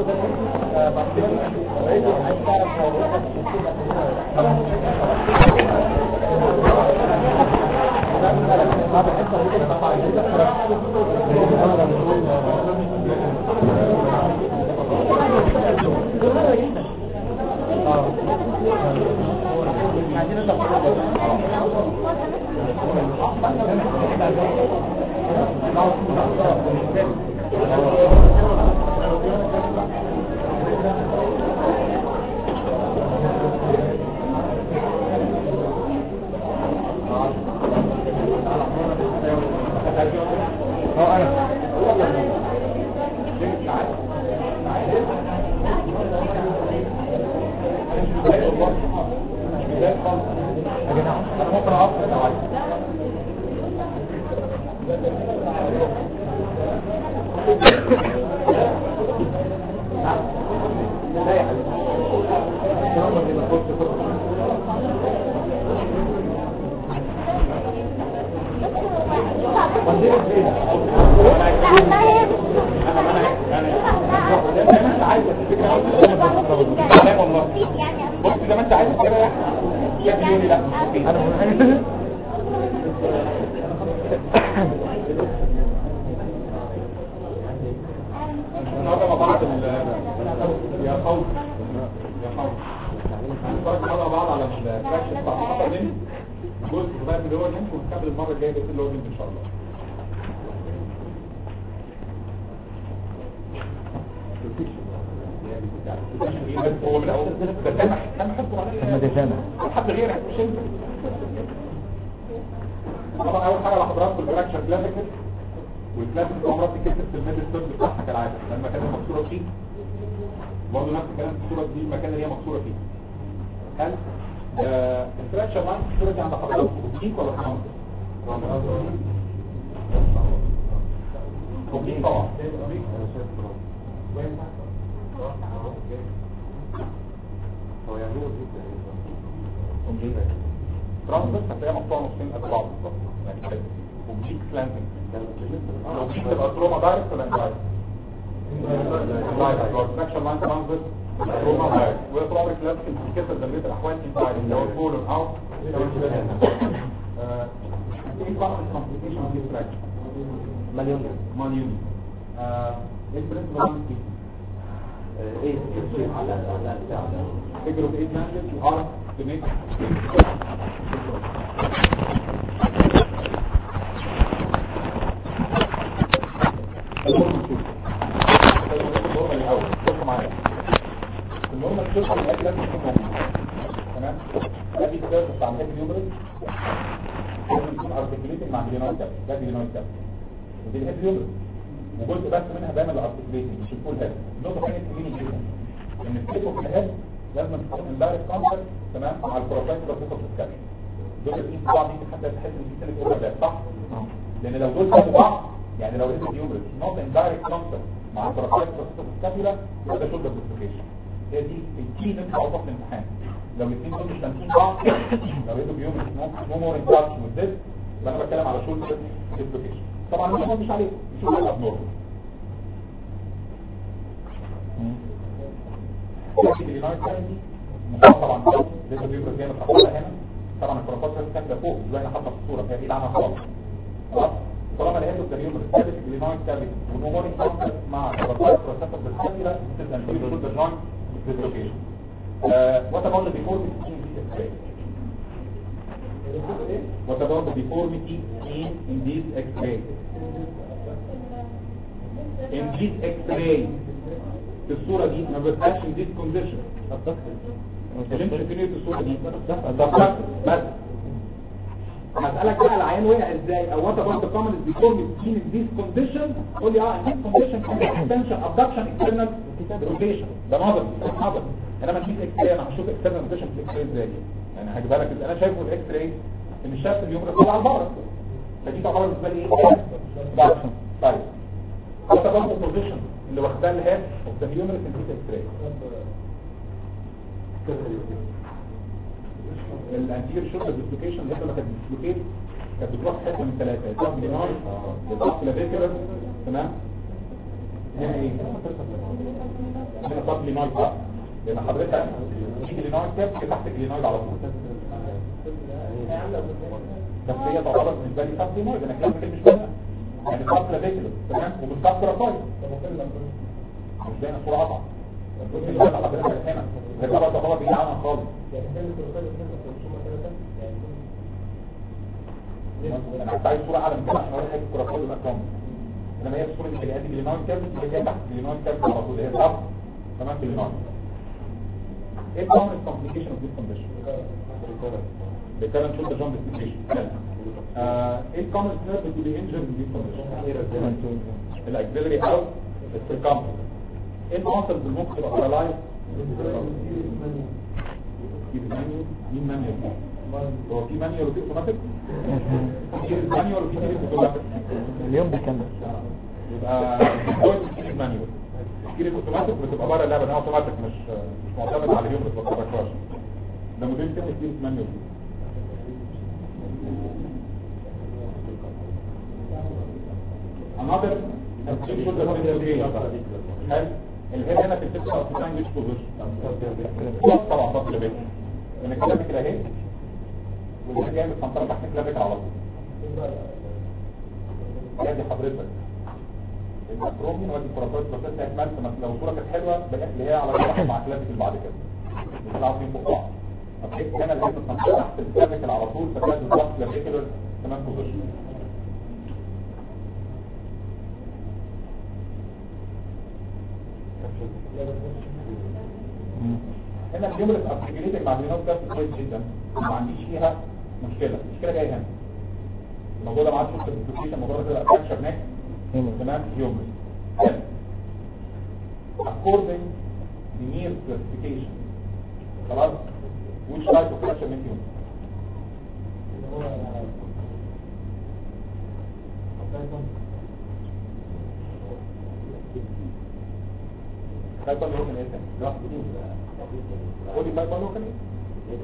بص زي ما انت عايز كده يا يقول لي لا انا النهارده مع بعض ال- يا خوف يا خوف هنتفرج مع بعض على الفراكشن بتاع الخطر دي جزء صغير من اللور لينك ونكمل المره الجايه بس اللور لينك ان شاء الله هو من الاول ده كان كان حطه عليه متجانع حد غيرك مش انت طبعا اول حاجه لحضراتكم الفراكشر كلاسيكال والكلاسيك عمرها بتتكتب في الميد ستيرن بتاعها كالعاده لما كانت مكسوره فيه برضه نفس الكلام في الصوره دي المكان اللي هي مكسوره فيه هل آه، الفراكشر لاين الصوره دي عند حضراتكم اوبليك ولا كمان اوبليك طبعا هو يعني ايه وظيفة اوبليك ترانسفيرس هتلاقيها مقطوعه نصين قد بعض بالظبط يعني كده اوبليك سلانتنج الاوبليك تبقى تروما دايركت ولا اندايركت دايركت هو الفراكشر لاين ترانسفيرس تروما دايركت وهي طول عمرك لازم تتكسر ضمنيه الاحوال اندايركت اللي هو الكولون او آه، ايه بعض الكومبليكيشن دي فراكشر مليون مليون ايه البرنسبل لاين دي ايه لا لا لا بتاع ده. figure of eight language you are to make النورمال شوف الاكل لازم يكون موجود تمام ادي السيرف بتاع الهيد اليومرس لازم يكون ارتكليتنج مع الجينويد كاب ده الجينويد كاب ودي الهيد اليومرس وجزء بس منها دايما الارتكليتنج مش الفول هيد النقطه الثانيه تهمني جدا ان السيكو في الهيد لازم تكون الدايركت كونتاكت تمام مع البروفايل بروفيسور سكان دول الاثنين في بعض يمكن حتى تحس ان في سنه اوفرلاب صح؟ لان لو دول جنب بعض يعني لو لقيت اليومرس نوت ان دايركت كونتاكت مع البروفايل بروفيسور سكابيلا يبقى ده شولدر ديسلوكيشن هي دي الكي اللي انت عاوزها في الامتحان لو الاثنين دول مش لامسين بعض لو لقيتوا بيومرس نو مور ان تاتش وذ ذس يبقى انا بتكلم على شولدر ديسلوكيشن طبعا الموضوع مش عليه نشوف الابنورمال لكن اليونايت كارنتي طبعا لسه بيبرز جامد حطها هنا طبعا البروفيسور كان ده فوق زي ما حاطه في الصوره فهي بعيد عنها خالص خلاص طالما لقيته الدريوم الثابت اليونايت كارنتي ونموري كونتاكت مع البروفيسور بروسيسور بالكابيلا تبقى نقول كل ده جوينت ديسلوكيشن وات اباوت ذا ديفورميتي ان ذيس اكس What about the deformity seen in this X-ray? In this X-ray في الصورة دي ما بتبقاش in this condition اللي انت شايفينه في الصورة دي الضغط بس هسألك بقى العيان وقع ازاي او what about the common deformity seen in this condition قول لي اه in this condition can be extension abduction external rotation ده نظري ده نظري انما في اكس راي انا هشوف external rotation في الاكس راي ازاي يعني هجيبها لك ازاي انا شايفه في الاكس راي ان الشاف اليوم طلع على البره فدي تعتبر بالنسبه لي ايه abduction طيب what about the position اللي واخدها الهاد اوف ذا هيومن في اكس راي الانتير شولدر ديسلوكيشن اللي لما كانت ديسلوكيت كانت بتروح حته من ثلاثه يا تروح جنار يا تروح كلافيكولر تمام هنا ايه سب لينويد بقى لان حضرتك تيجي لينويد كاب تحت الجلينويد على طول بس هي تعتبر بالنسبه لي سب لينويد انا كلام مش منها يعني سب لافيكولر تمام وبالسب كرافايد مش باين الصوره قطع الجزء اللي بتاع حضرتك هنا غير طبعا تعتبر بعيد عنها خالص انا كنت عايز صوره اعلى من كده عشان اوريك حته الكرافايد والارقام انما هي الصوره اللي ادي جلينويد كاب اللي جايه تحت جلينويد كاب على طول هي سب تمام في اللينويد ايه الكومن كومبليكيشن اوف ذيس كونديشن recurrent shoulder joint dislocation آه، ايه الكومن نيرف to be injured in this condition الاكسلري او السيركمفرنس ايه المواصل بالمخ تبقى بارالايز مين مانيوال هو في مانيوال وفي اوتوماتيك في مانيوال وفي اوتوماتيك اليوم بيكمل يبقى كويس في مانيوال الكير الاوتوماتيك بتبقى بره اللعبه ده اوتوماتيك مش مش معتمد على اليوم بس ما بتتحركش ده موديل تاني كير مانيوال another application of the حلو الهيد هنا في الفكره او في سانجويتش بوزيشن طبعا ضغط لبيت ان كلامك كده اهي والهيد جاي متسنطره تحت كلامك على طول ادي حضرتك المكرومين وادي الكرافات بس انت اكملت مثلا لو الصوره كانت حلوه بقت اللي هي على الراحه مع كلامك اللي بعد كده مش عارفين فوق بعض اوكي هنا الهيد متسنطره تحت الكلامك على طول فكده الضغط لبيت تمام بوزيشن هنا الجملة الابليكيتنج مع البينات كاست كويس جدا ما عنديش فيها مشكلة المشكلة جاية هنا الموضوع ده ما عادش في الابليكيشن الموضوع ده كده فراكشر نيك تمام هيومن according to near classification خلاص which type of fracture neck human بايبر لوكن ايه تاني قولي بايبر لوكن ايه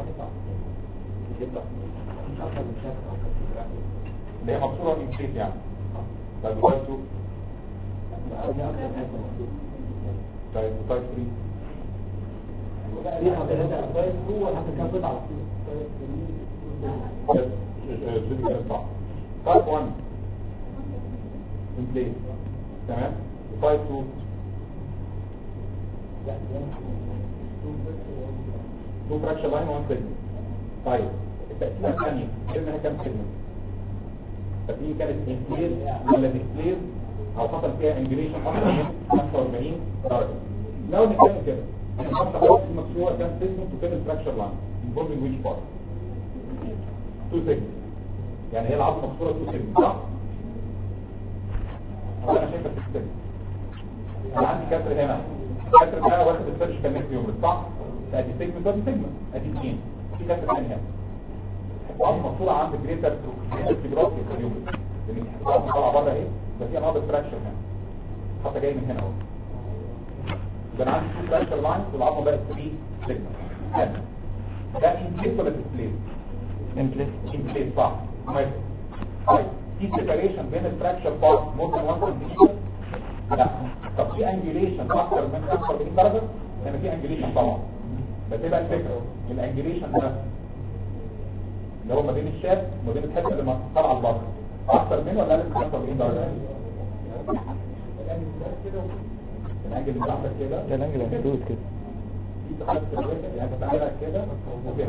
اللي هي مقصورة من كيف يعني طيب تايب 2 طيب تايب 3 دي حضرتك طيب هو حتى كان قطعه بس الفيديو كان صح تايب 1 in place تمام تايب 2 تو فراكشر لاين وان سيجمنت طيب التقسيمه الثانيه قلنا كام سيجمنت فدي كانت انكلير ولا ديسبلير او حصل فيها انجريشن اكتر من 45 درجه لو نتكلم كده الخمسه خلاص المكسوره كام سيجمنت وكام الفراكشر لاين involving which part تو سيجمنت يعني هي العظمه مكسوره تو سيجمنت صح؟ هو انا شايفها في السيجمنت انا عندي كسر هنا الكسر ده واخد السيرش كان نفسي يوم صح؟ ادي سيجمنت ادي سيجمنت ادي اثنين في كسر ثاني هنا العظمه مكسوره عند جريتر فيبروسي في اليوم لان العظمه طالعه بره اهي بس في نقطه فراكشر هنا حتى جاي من هنا اهو يبقى انا عندي تو فراكشر لاينز والعظمه بقت 3 سيجمنت ده ان بليس ولا ديسبليس؟ ان بليس ان بليس صح ماشي طيب في سيبريشن بين الفراكشر بارت مور ذان 1 سنتيمتر لا طب في انجليشن اكتر من 45 درجه هنا في انجليشن طبعا بس ايه بقى الفكره الانجليشن ده اللي هو ما بين الشاب وما بين الحته اللي ما طالعه لبره اكتر من ولا اقل من 45 درجه الانجل اللي عندك كده ده الانجل محدود كده في تخلص يعني انت تعملها كده وكده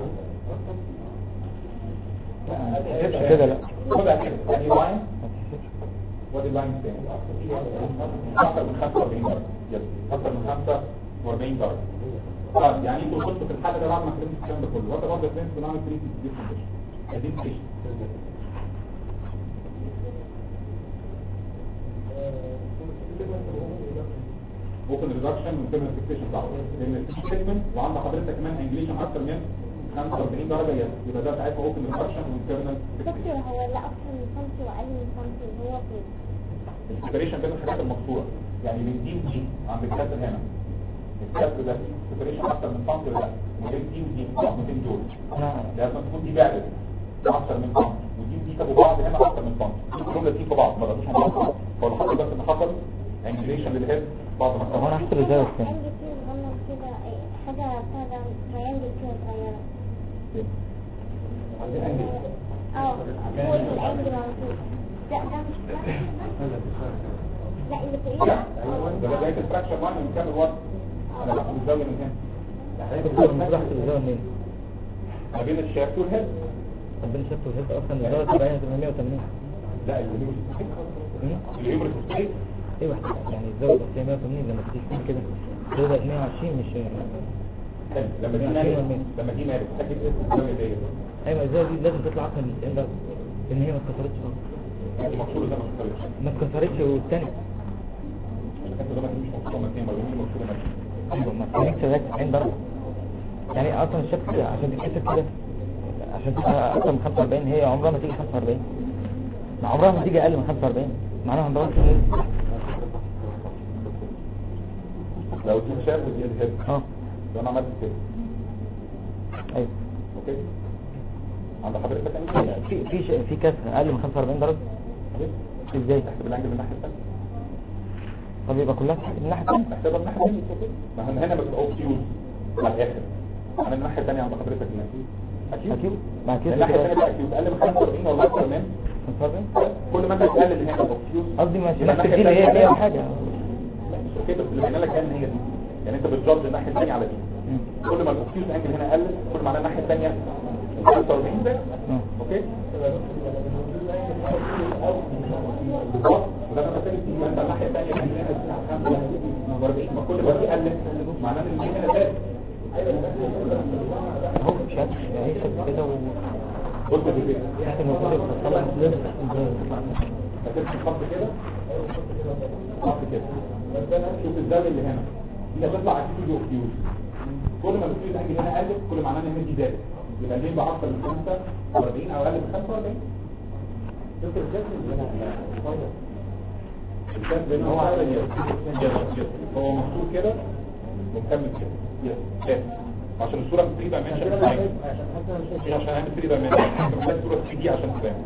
ما تحسبش كده لا خدها كده يعني لاين ما تحسبش وادي اللاين الثاني اكتر من 45 درجه يس اكتر من 45 درجه طيب يعني انتوا كنتوا في الحاله ده بعد ما فهمت الكلام ده كله وانت برضه فهمت بنعمل تريتمنت دي كونديشن ادي ستيشن اوبن ريدكشن وكمان فيكسيشن بتاعه لان في سيجمنت وعند حضرتك كمان انجليشن اكتر من 45 درجه يس يبقى ده ساعتها اوبن ريدكشن وكمان دكتور هو لا اكتر من سنتي واقل من سنتي هو فين السيبريشن بين الحاجات المقصوره يعني من دي ودي عند الكسر هنا الكسر ده سيبريشن اكتر من سنتي ولا لا وبين دي ودي العظمتين دول نعم لازم تكون دي بعدت اكتر من سنتي ودي ودي تبقوا بعض هنا اكتر من سنتي كلهم لازقين في بعض ما بقوش مع بعض فالحصل بس ان حصل انجليشن للهيد بعض ما طب انا حصلش هحسب ازاي بس عندي فيه حاجة بتاع تريانجل كده صغيرة عندنا انجل اه فوق الانجل على طول لا ده مش لا اللي فوقيه لا ده بداية الفراكشر 1 من كام الوقت انا باخد الزاوية من هنا دكتور مش رحت الزاوية منين؟ ما بين الشافت والهيد ربنا شفته الهيد اصلا الزاوية 70 880 لا الهيومرس الهيومرس ستريت ايوه يعني الزاوية الأصلية 180 لما تيجي تقول كده الزاوية 120 مش حلو. لما دي مالك لما دي مالك تاكد اسم الزاوية ديت ايوه الزاوية دي لازم تطلع اكتر من 90 درجة لان هي ما اتكسرتش خالص. انت مقصود ده ما تختلفش ما اتكسرتش والتاني انت ده ما تجيش مقصود ما تنين ما يجيش مقصود ما تنين ايوه ما اتكسرتش لغاية 90 درجة يعني اصلا الشكل كده عشان تتكسر كده عشان تبقى اكتر من 45 هي عمرها ما تيجي 45 ما عمرها ما تيجي اقل من 45 معناها هنضرب في لو دي شاف ودي الهيد اه لو انا عملت كده ايوه اوكي عند حضرتك انت في في ش- في كسر اقل من 45 درجة ازاي احسب الانجل من الناحية الثانية طب يبقى كلها من الناحية الثانية احسبها من الناحية الثانية اوكي ما هن- هنا بتبقى اوبتيوز على الاخر عن الناحية الثانية عند حضرتك هنا اكيد اكيد مع كده الناحية الثانية كده بقى اكيد اقل من 45 ولا اكتر من 45 كل ما انت تقلل هنا اوبتيوز قصدي ماشي يبقى نفس الناحية دي اللي هي التانية فيها حاجة لا مش اوكي بس اللي بينا لك ان هي دي يعني انت بتجادج الناحية الثانية على دي مم. كل ما الاوبتيوز انجل هنا قل كل ما على الناحية الثانية 45 ده مم. اوكي بالظبط وده انا بتكلم فيه انت الناحيه الثانيه كان هنا 45 ما كل ما دي قلت معناه ان دي هنا زادت اهو شكل هي شكل كده و بص في البيت تحت الموجودة بتطلع لبس هتمشي خط كده خط كده شوف الزاويه اللي هنا دي هتطلع اكيد اوبتيوز كل ما الاوبتيوز انجل هنا قلت كل معناه ان هنا دي زادت يبقى دي بقى اكتر من 45 او اقل من 45 دكتور الجسم اللي هنا فايدة الكتاب بين هو عشان يس يس هو مكتوب كده ومكمل كده يس يس عشان الصورة تبقى منشن معاك عشان حتى انا شايف مش عشان اعمل تبقى منشن انت محتاج صورة 3 دي عشان تبان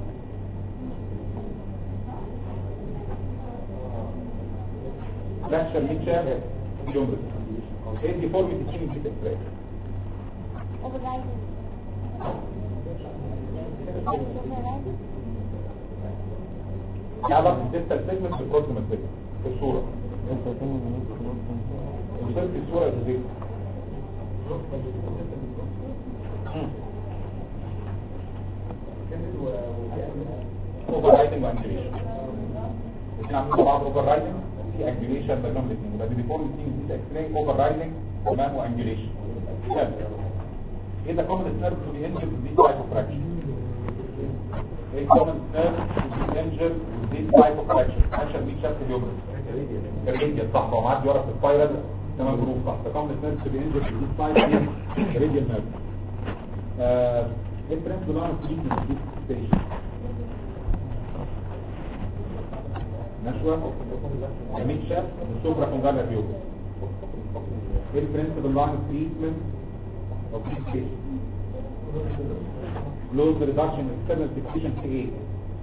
فلاكشن ميت شاب جمبرس ايه دي فورمة الكيمي دي تفرق اوفر رايدنج اوفر رايدنج دي علاقة الديستال سيجمنت بالبروكسيمال سيجمنت في الصورة وصلت الصورة ازاي اوفر رايدنج وانجليشن الاثنين عاملين مع بعض اوفر رايدنج في انجليشن بينهم الاثنين يبقى دي فورم تيم دي اكسترين اوفر رايدنج كمان وانجليشن ايه ده كومن نيرف تو بي انجل دي تايب اوف فراكشن ايه كومن نيرف تو بي انجل دي تايب اوف فراكشن فراكشن دي شكل اليوبرس الريديال صح هو معدي ورا في السبايرال تمام جروب صح ده كومن نيرف تو بي انجل دي تايب ريديال نيرف ايه الفرنس بلان في دي ستيشن نشوة جميل شاف السوبرا كونجالا فيو ايه البرنسبل لاين تريتمنت اوف ديس كيس كلوز ريدكشن اكسترنال فيكسيشن في ايه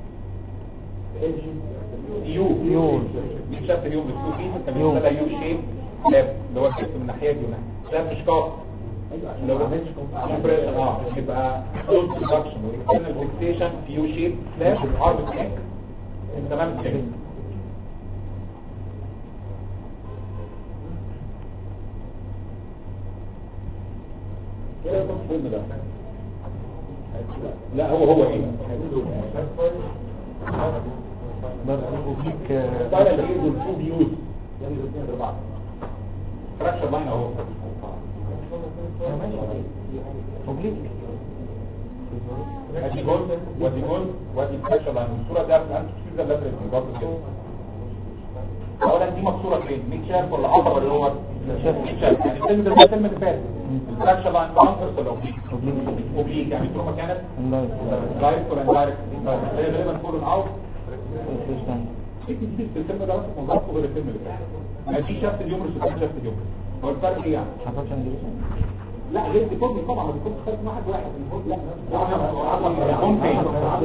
يو يو. مين شاف اليوم اليو فيه انت يو. بتقول يو شيب لاب اللي هو الكتف من الناحيه دي وناحيه شاف مش كاف لو compression، اه يبقى كلوز ريدكشن واكسترنال فيكسيشن في يو شيب سلاش عرض كيك تمام كده ايه رأيكم في الفيلم ده؟ لا هو هو ايه؟ برضه اوبليك طالع الايه والتو بيوز فراكشر لاين اهو اوبليك ادي جول وادي جول وادي فراكشر لاين الصوره ده في الانتي فيزا لاترال برضه كده اولا دي مكسوره فين؟ ميت شاف ولا ابر ولا هو ميت شاف يعني الفيلم ده زي الفيلم اللي فات الفراكشر لاين ترانسفيرس ولا اوبليك؟ اوبليك اوبليك يعني تروح مكانك اندايركت دايركت ولا اندايركت؟ هي غالبا فول الاوت فيش ثاني ايه دي الفيلم ده اصلا موضوعه غير الفيلم اللي فات ما دي شافت اليومرس ودي شافت اليومرس هو الفرق ايه يعني حصلش انجليزي لا غير دي فورم طبعا ما بيكونش خالص واحد واحد لا العظم فين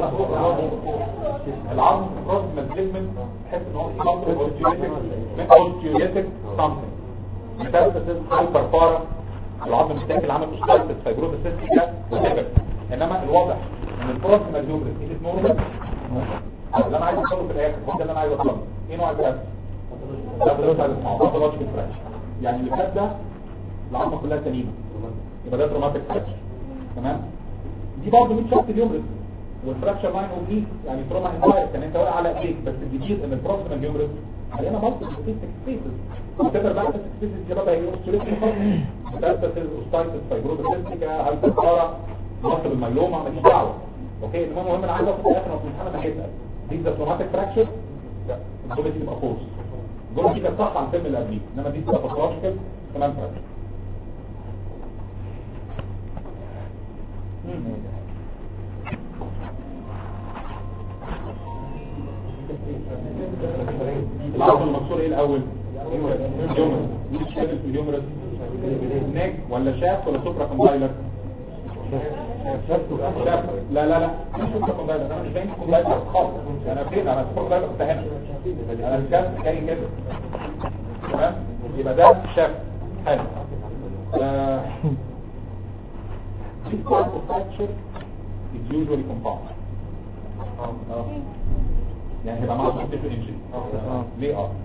العظم بروكسيمال سيجمنت تحس ان هو في خط اوستيوليتك من اوستيوليتك سامثينج ميتاستاسيس هايبر بارا العظم محتاج عمل اوستايتس فايبروزس سيستيكا وكده انما الواضح ان البروكسيمال هيومرس دي نورمال اللي انا عايز اوصله في الاخر هو ده اللي انا عايز اوصله ايه نوع الكاس ده باثولوجيكال فراكشر يعني اللي فات ده العظمه كلها سليمه يبقى ده تروماتيك فراكشر تمام دي برضه من شخص اليومرس والفراكشر لاين اوبليك يعني تروما انفاير كان انت واقع على ايديك بس الجديد ان البروكسيمال هيومرس علينا مالتي سبيسيفيك سبيسز وتقدر بقى سبيسيفيك دي بقى هي اوستريتيك متاسس الاوستايتس فايبروزس سيستيكا هايبركارا مصل الميلوما ماليش دعوه اوكي المهم المهم انا عايز اوصل في الاخر في الامتحان انا هيسال دي ذا تروماتيك فراكشر لا الجمله دي تبقى فورس الجمله دي كانت صح عن الفيلم اللي قبليه انما دي تبقى باثولوجيكال كمان فراكشر العرض المكسور ايه الاول اليومرس دي بتشتغل في اليومرس نيك ولا شاف ولا سوبرا كومبايلر شاف لا لا لا مش سوبرا كومبايلر انا مش باين كومبايلر خالص انا فين انا سوبرا كومبايلر كنت هنا انا الشاف جاي كده تمام يبقى ده شاف حلو آه، This type of fracture is usually compound. آه. يعني هيبقى معاه صوت في انجري ليه اه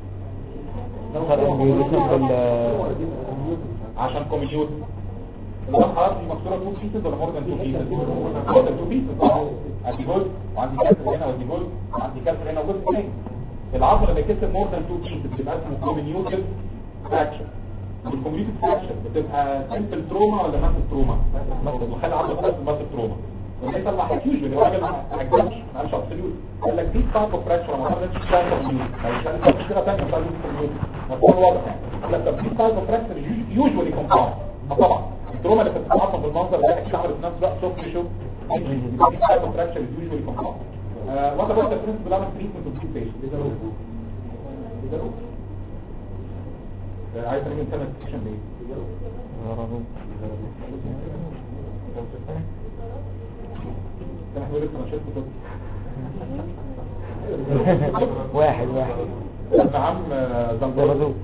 عشان كوميوت الخلاص دي مكسوره تو بيسز ولا مور ذان تو بيسز مور ذان تو بيسز اه ادي جزء وعندي كسر هنا وادي جزء وعندي كسر هنا وجزء تاني العظم لما يكسر مور ذان تو بيسز بتبقى اسمه كوميوتيف فراكشر والكوميوتيف فراكشر بتبقى سمبل تروما ولا ماسل تروما وخلي العظم بس ماسل تروما وليس ما حكيوش من الراجل ما اجبرش ما قالش ابسوليوت قال لك دي تايب اوف فراكشر ما قالش تايب اوف نيوز هيشتغل في كده ثانيه بتاع النيوز مفهوم واضح يعني قال لك طب دي تايب اوف فراكشر يوجوالي كومباوند طبعا التروما اللي بتتعاطى بالمنظر ده اكيد عملت نفس الوقت شوف شوف دي تايب اوف فراكشر يوجوالي كومباوند وات اباوت ذا برنسبل اوف تريتمنت اوف ذيس بيشنت عايز نعمل سنه سيكشن ليه كان حضرتك انا شفت كده واحد واحد ابن عم زنبرزو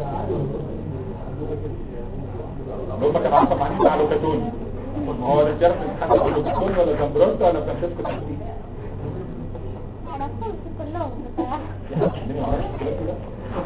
اللي هم كانوا عارفه معنيه مع لوكاتوني ما هو الرجاله في الامتحان ده لوكاتوني ولا زنبرزو ولا فرانشيسكو تيسي عرفتهم كلهم بصراحة ليه ما عرفتش الكلام كده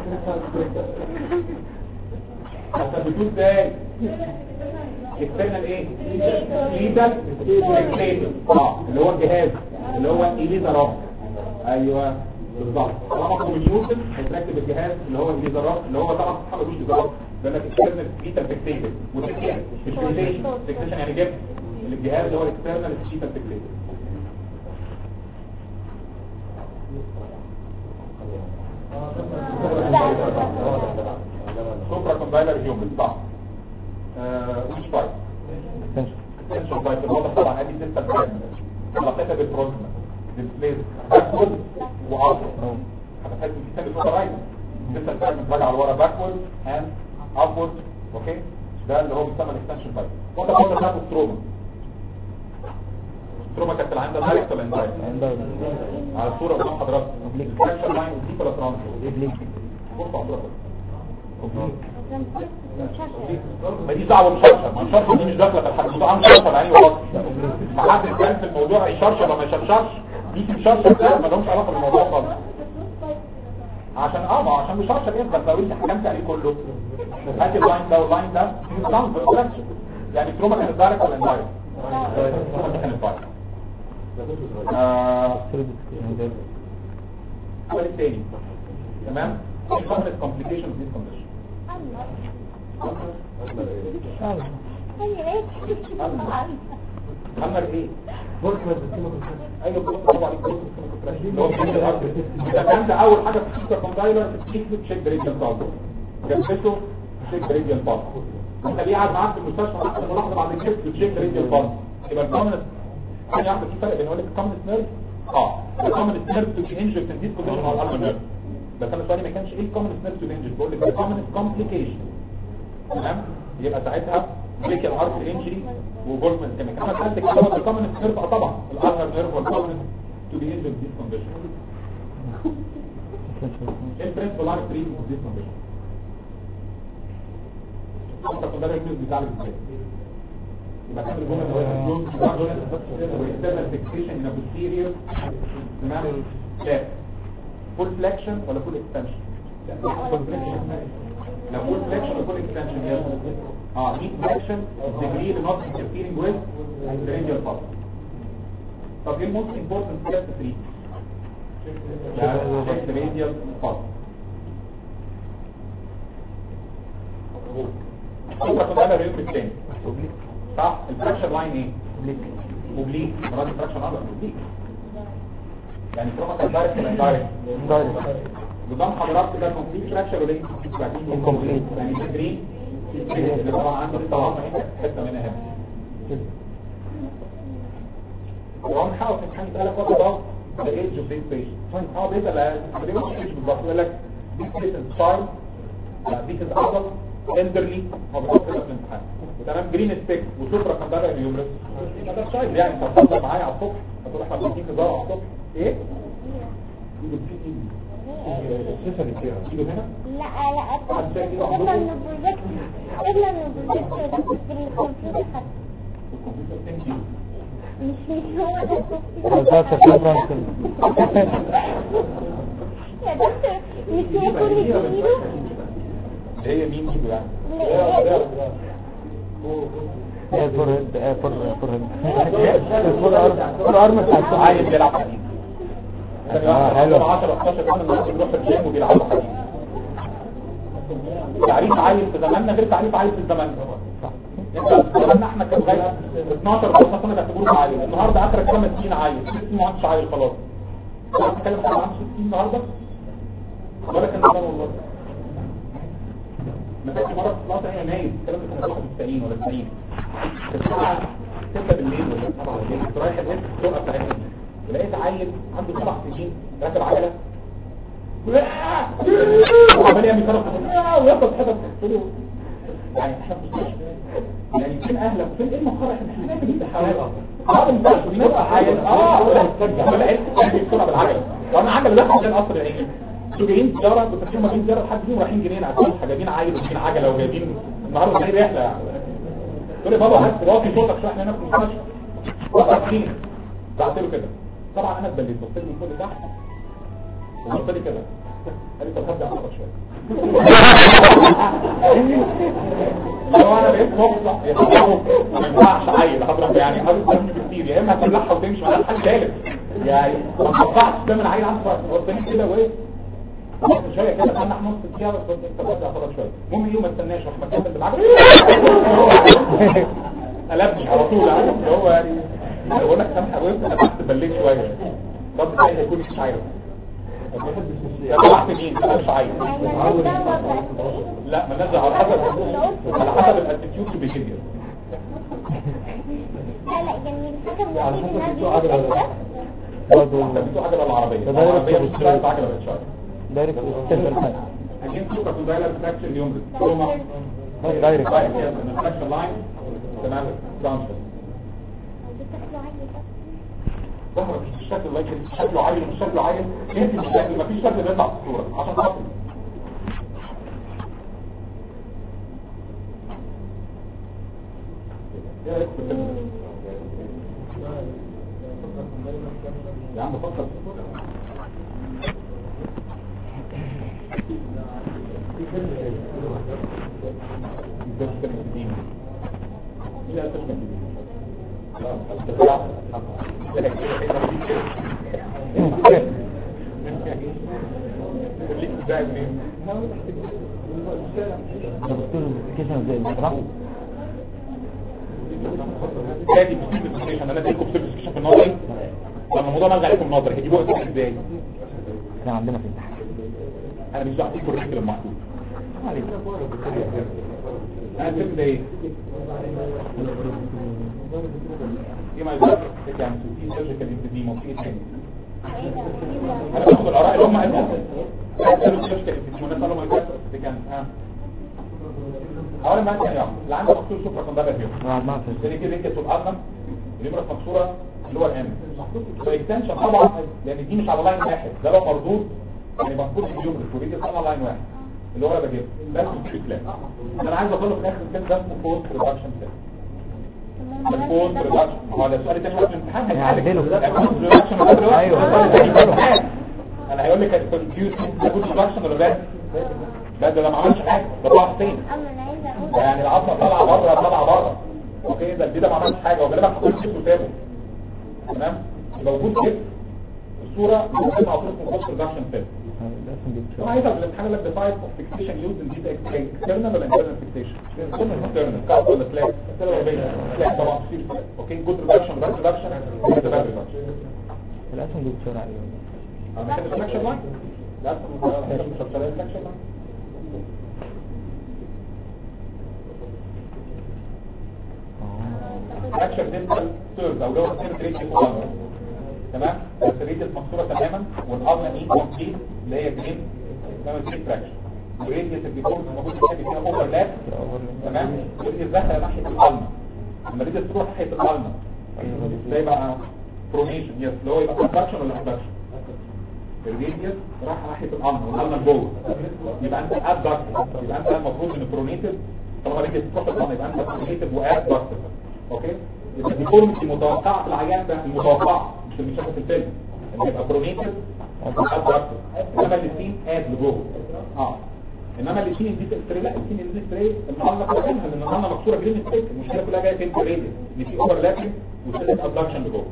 هتثبتوه ازاي اكسترنال ايه ليتال اكسترنال اه اللي هو الجهاز اللي هو اليزا راب ايوه بالظبط طالما كوميونيوشن هيتركب الجهاز اللي هو اليزا راب اللي هو طبعا ما ملوش ليزا راب ده لك اكسترنال ليتال فيكسيتد وتكتيك مش فيكسيشن فيكسيشن يعني جبت الجهاز اللي هو الاكسترنال ليتال فيكسيتد سوبرا كومبايلر هيومن صح وش بايت السنشن بايت الواضح طبعا ادي لسه الفريم علاقتها بالبروزما ديسبليز باكورد وابورد هتحس ان في سنه سوبر رايت لسه الفريم راجع لورا باكورد اند ابورد اوكي ده اللي هو بيسمى الاكستنشن بايت وانت برضه بتاخد ستروما ستروما كانت عندها دايركت ولا اندايركت على الصوره قدام حضرتك الفراكشر لاين ودي ولا ترانس بص على الصوره ما دي صعبه مشرشر ما الشرشر دي مش داخله في الحديث ده مشرشر يعني وخلاص ما حد كان في الموضوع يشرشر ولا ما يشرشرش دي مشرشر ده ما لهمش علاقه بالموضوع خالص عشان اه ما عشان مشرشر ايه بس لو انت حكمت عليه كله هات اللاين ده واللاين ده نظام فراكشر يعني تروما كانت دايركت ولا اندايركت تروما كانت دايركت آه السؤال الثاني تمام ايه خطر complications دي condition عمل ايه ايوه بص طبعا اذا كان ده اول حاجه في السوبر كومبايلر تشيك تشيك بريديال بالب جنبته تشيك بريديال بالب انت ليه قاعد معاك في المستشفى حتى ملاحظه بعد الكيس تشيك بريديال بالب يبقى الكومنت ثاني واحده في فرق بين اقول لك الكومنت نيرف اه الكومنت نيرف تو بي انجكت ان ديس كونديشن على الالم نيرف بس انا سؤالي ما كانش ايه الكومنت نيرف تو بي انجكت بقول لك الكومنت كومبليكيشن تمام يبقى ساعتها بريك الارت انجري وجولدمان كمان انا سالتك طبعا الكومنت نيرف اه طبعا الالم نيرف والكومنت تو بي انجكت ديس كونديشن ايه البرنسبل لاين تريتمنت اوف ديس كونديشن انت كنت النيوز بتاعك ازاي يبقى كان الجمله اللي هو النيوز واكسترنال فيكسيشن ان posterior تمام لا فول فليكشن ولا فول اكستنشن لو فول فليكشن ولا فول اكستنشن يس اه مين فليكشن degree not interfering with the radial pulse طب ايه الموست امبورتنت ستيب 3 لا the radial pulse الصورة كنت انا اليوم الثاني صح الفراكشر لاين ايه اوبليك مرات الفراكشر لاين اوبليك يعني تروح دايركت ولا دايركت دايركت نظام حضرتك ده كومبليت فراكشر ولا انكمبليت Incomplete. يعني تجري اللي طبعا عنده طبعا حته منها هنا هو محاول في الامتحان يسالك وات اباوت ذا ايج اوف ذيس بيشنت اه بيسال ما بيقولش ايج بالظبط يقول لك ذيس بيشنت تشايلد ذيس از ادلت elderly هو بيحط كده في الامتحان وتمام جرين ستيك وسوبرا كاندارا اليومرس يبقى ده تشايلد يعني انت هتفضل معايا على الصبح هتقول احنا بنديك هزار على الصبح ايه؟ ايده هنا لا لا قبل من البروجكت قبل من البروجكت ده كنت الكمبيوتر خد الكمبيوتر ثانك يو مش مش هو ده ده circumference. يا دكتور مش هي كل كيلو اللي هي مين ايده يعني هي فور هيد فور فور هيد فور ارم فور ارم بتاع عايز بيلعب حديد آه، حلو. 10 11 سنه الناس بيروح الجيم وبيلعبوا حديد تعريف عيل في زماننا غير تعريف عيل في زماننا انت في زماننا احنا كان لغايه 12 13 سنه بيعتبروه عيل النهارده اخرك 5 سنين عيل 6 سنين ما عادش عيل خلاص انت بتتكلم عن 6 سنين النهارده ولا كان زمان والله ما كانش مره في 12 يناير الكلام ده كان 91 ولا 90 كانت الساعه 6 بالليل ولا 7 بالليل كنت رايح البيت السوق بتاعتنا ولقيت عيل عنده سبع سنين راكب عجله وعمال يعمل صرخ وياخد حدث قلت له يعني احنا في مستشفى يعني فين اهلك فين ايه المقر احنا مش بنعمل ده حوالي اه مش بنبقى عيل اه لا انا لقيت يعني بسرعه بالعجله وانا عجله لا عشان قصر العين انتوا جايين زياره انتوا فاكرين جايين زياره لحد فيهم رايحين جنين على الفلوس جايبين عيل وجايبين عجله وجايبين النهارده جايين رحله يعني قلت له يا بابا هات واطي صوتك شويه احنا هنا في المستشفى واقفين بعت له كده طبعا انا اتبليت بصيت من فوق لتحت وقلت لي كده قال لي طب هبدا اعرف شويه لو انا بقيت مقطع يا صاحبي ما ينفعش عيل حضرتك يعني حضرتك تمشي كتير يا اما هتطلعها وتمشي معاها حل ثالث يعني ما تقطعش ده من عيل عنده قدامي كده وايه بس شويه كده انا نص ساعه بس انت بقى اعتبر شويه المهم ايه ما استناش راح مكمل بالعجله قلبني على طول عارف اللي هو يعني بقول لك سامح حاولت انا بس بليت شويه رد فعلي هيكون مش عايز طلعت مين انا مش عايز لا ما نزل على حسب على حسب الاتيتيود بيهيفير لا لا يعني الحاجة اللي برضه انت بتسوق عجله العربيه ده دايركت العربيه مش بالشارع. بتاعت عجله بالشارع دايركت اكستنشن اجين سوكا في دايلر فراكشن اليوم كروما دايركت فراكشن لاين تمام ترانسفير ظهر مش الشكل الله يكرمك شكله عيل مش شكله عيل انت مش شكل مفيش شكل بيطلع في الصوره عشان خاطر ايه رايك في الفيلم ده؟ يا عم فكر في الصورة. ده مش فيلم قديم. لا ده مش فيلم قديم. خلاص، خلاص، خلاص، خلاص. خليك تزعل منين؟ دكتور كيشن ازاي بصراحه تاني بسيبسيشن انا اديكم بسيبسيشن في النظري لما الموضوع نزل عليكم النظري هتجيبوها ازاي ازاي كان عندنا في الامتحان انا مش دعوه فيكم الريسك المحدود انا الفيلم ده ايه ايه ما يقدر يعني في سيرجيكال انفيديما وفي ايه تاني انا باخد الاراء اللي هم قالوها قالوا سيرجيكال انفيديما الناس قالوا ما يقدر دي كان ها اولا ما كان يعمل اللي عنده مكسور سوبر كوندابر فيهم قاعد معاه في زي كده انت الارنب الابره مكسوره اللي هو الام فاكستنشن طبعا لان دي مش على لاين واحد ده لو مردود يعني مفروض اليوم الفوريدي على لاين واحد اللي هو انا بجيبه ده اسمه تري بلان انا عايز اوصله في الاخر كده ده اسمه فورس ريدكشن بلان الفورس ريدكشن هو ده السؤال الثاني في الامتحان هيعدله. الفورس ريدكشن ولا دلوقتي؟ أيوة. السؤال الثاني في الامتحان. انا هيقول لك الكونفيوز ده فورس ريدكشن ولا باد لا ده ده ما عملش حاجه ده طلع فين اما انا عايزه اقول يعني العظمه طالعه بره طالعه بره اوكي ده البيضه ما عملش حاجه وغالبا حطيت كيس وسابه تمام يبقى وجود كيس الصوره ممكن على طول اسمه فورس ريدكشن فيلم ده اسمه دي طبعا عايزها في الامتحان لك ديفايد اوف فيكسيشن يوز ان ديتا اكسترنال ولا انترنال فيكسيشن اكسترنال كاب ولا سلاك سلاك طبعا كتير اوكي جود ريدكشن باد ريدكشن باد ريدكشن الاسهم دي بسرعه عليهم انا كده سلكشن لاين لا مش سلكشن لاين اكشن دينتال سيرز او لو سيرز ريت مقامر تمام بس الريت مكسوره تماما والقلنا ايه كومبليت اللي هي جرين تمام سيك فراكشن والريديوس اللي بيكون موجود في الكتاب فيها اوفرلاب تمام والريديوس داخله ناحيه القلمه لما الريديوس تروح ناحيه القلمه زي بقى برونيشن يس اللي هو يبقى كونتراكشن ولا كونتراكشن الريديوس راح ناحيه القلمه والقلمه لجوه يبقى انت ادكت يبقى انت المفروض ان برونيتد طالما الريديوس تروح القلمه يبقى انت برونيتد وادكت اوكي يبقى دي فورمتي متوقعه في العيان ده المتوقعه مش اللي شافه في الفيلم ان يبقى برونيتد وادكت انما الاثنين اد لجوه اه انما الاثنين دي اكستري لا الاثنين دي اكستري النهارده كلها لان النهارده مكسوره جرين ستيك المشكله كلها جايه فين في الريديوس ان في اوفرلابنج وسيلة ابدكشن لجوه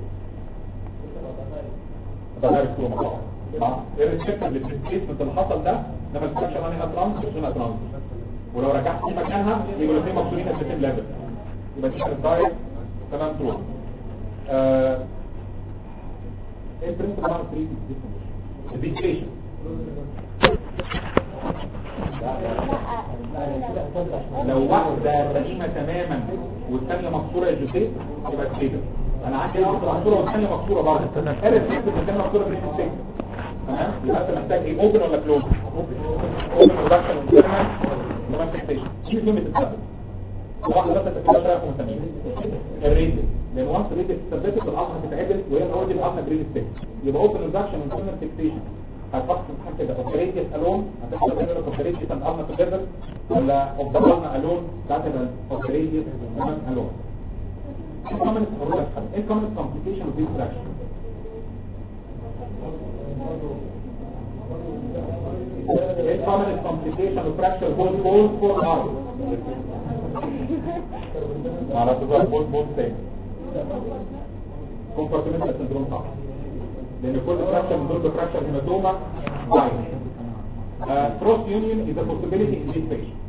ده غير الصوره طبعا مع الريسبكت للديسبيسمنت اللي حصل ده لما الفراكشن انها ترانس وسنه ترانس ولو رجعت في مكانها يبقوا الاثنين مكسورين at the same level يبقى دي كانت دايركت تمام تروح آه، ايه البرنسبل معنى 3 الديكريشن لو واحدة سليمة تماما والثانية مكسورة يا جوزيف يبقى كده انا عندي واحدة مكسورة والثانية مكسورة برضه عرف تكتب والثانية مكسورة بريس ستيك تمام يبقى انت محتاج ايه اوبن ولا كلوز اوبن ريدكشن وانترنال تمام فيكسيشن دي كلمة السبب واحدة بس تكتبها شوية مهتمين الريديوس لان وانس الريديوس اتثبتت العظمة هتتعدل وهي الاول دي العظمة جرين ستيك يبقى اوبن ريدكشن وانترنال فيكسيشن هتفكر في حاجه كده اوبريتيف الون هتحصل بين الاوبريتيف اند ارنا توجذر ولا اوبدرنا الون تعتبر اوبريتيف كمان الون ايه كومن ايه كومن كومبليكيشن اوف ذيس فراكشن ايه كومن كومبليكيشن اوف فراكشر بول بول فور ارم على تظهر بول بول تاني كومبارتمنتال سندروم صح لان كل فراكشر من دول بفراكشر هيماتوما ضعيف كروس يونيون is a possibility in this patient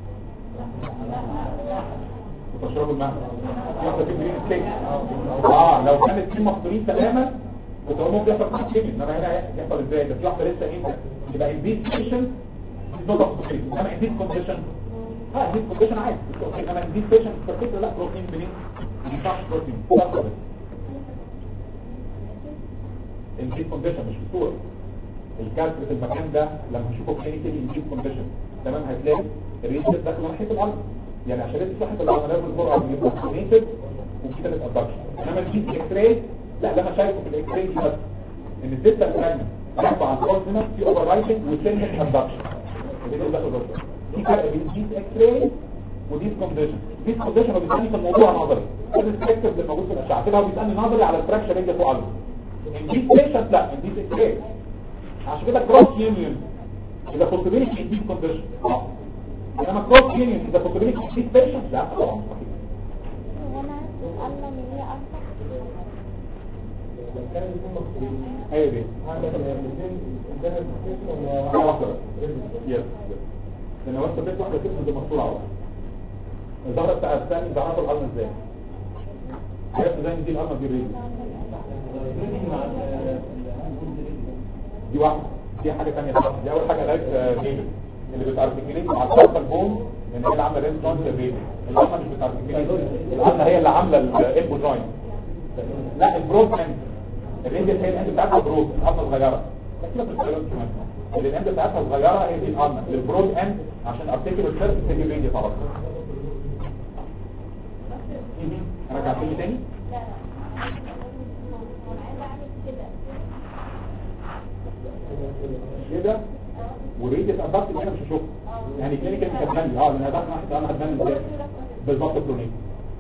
تشربوا الماء يحصل في جرين ستيك اه لو كانت في مقبولين تماما كنت هو ممكن يحصل في كيمين انما هنا يحصل ازاي ده في واحده لسه انت يبقى in this patient is not a possibility انما in this condition اه in this condition عادي انما in this patient in particular لا بروتين بنين ما ينفعش بروتين الجيب كونديشن مش بصورة الكالسر في المكان ده لما نشوفه كلينيكالي الجيب كونديشن تمام هتلاقي الريسيت داخل ناحيه الارض يعني عشان انت ناحيه الارض لازم الجرعه يبقى كونيتد وفي ثلاث ابدكشن انما الجيب اكس راي لا ده انا شايفه في الاكس راي دي بس ان الديتا فراجمنت راكبه على الكورتينا في اوفر رايتنج وسنه ابدكشن دي داخل الرصه في فرق بين ديس اكس راي وديس كونديشن ديس كونديشن هو بيسالني في الموضوع نظري الريسبكتيف اللي موجود في الاشعه كده هو بيسالني نظري على الفراكشر رينج فوق عنده دي بيشنت لا دي اكسبريس عشان كده كروس يونيون اذا possibility in this condition اه انما كروس يونيون اذا possibility in this patient لا طبعا مستحيل وانا قلنا ان هي اصح ايوه دي حاجه واحده بس يس لان هو ثبت واحده كده دي مقطوعه واحده الظهر بتاع الثاني ظهر القلم ازاي عرفت ازاي ان دي القلم دي الريدي دي واحدة دي حاجة تانية خالص دي أول حاجة لايف بيبي اللي بتارتكليت مع الصرفة البون لأن هي اللي عاملة ريد جوينت البيبي الأمة مش بتارتكليت الأمة هي اللي عاملة الإلبو جوينت لا البرود اند الريد هي الاند بتاعتها برود الأمة صغيرة كده في الكلام كمان اللي الاند بتاعتها صغيرة هي دي الأمة البرود اند عشان ارتكل السيرفس هي الريد طبعا رجعت لي تاني كده وريد اتقبضت ان انا مش هشوفها يعني كلينيكال مش هتبان اه لان ده واحد انا هتبان ازاي بالظبط كلونيك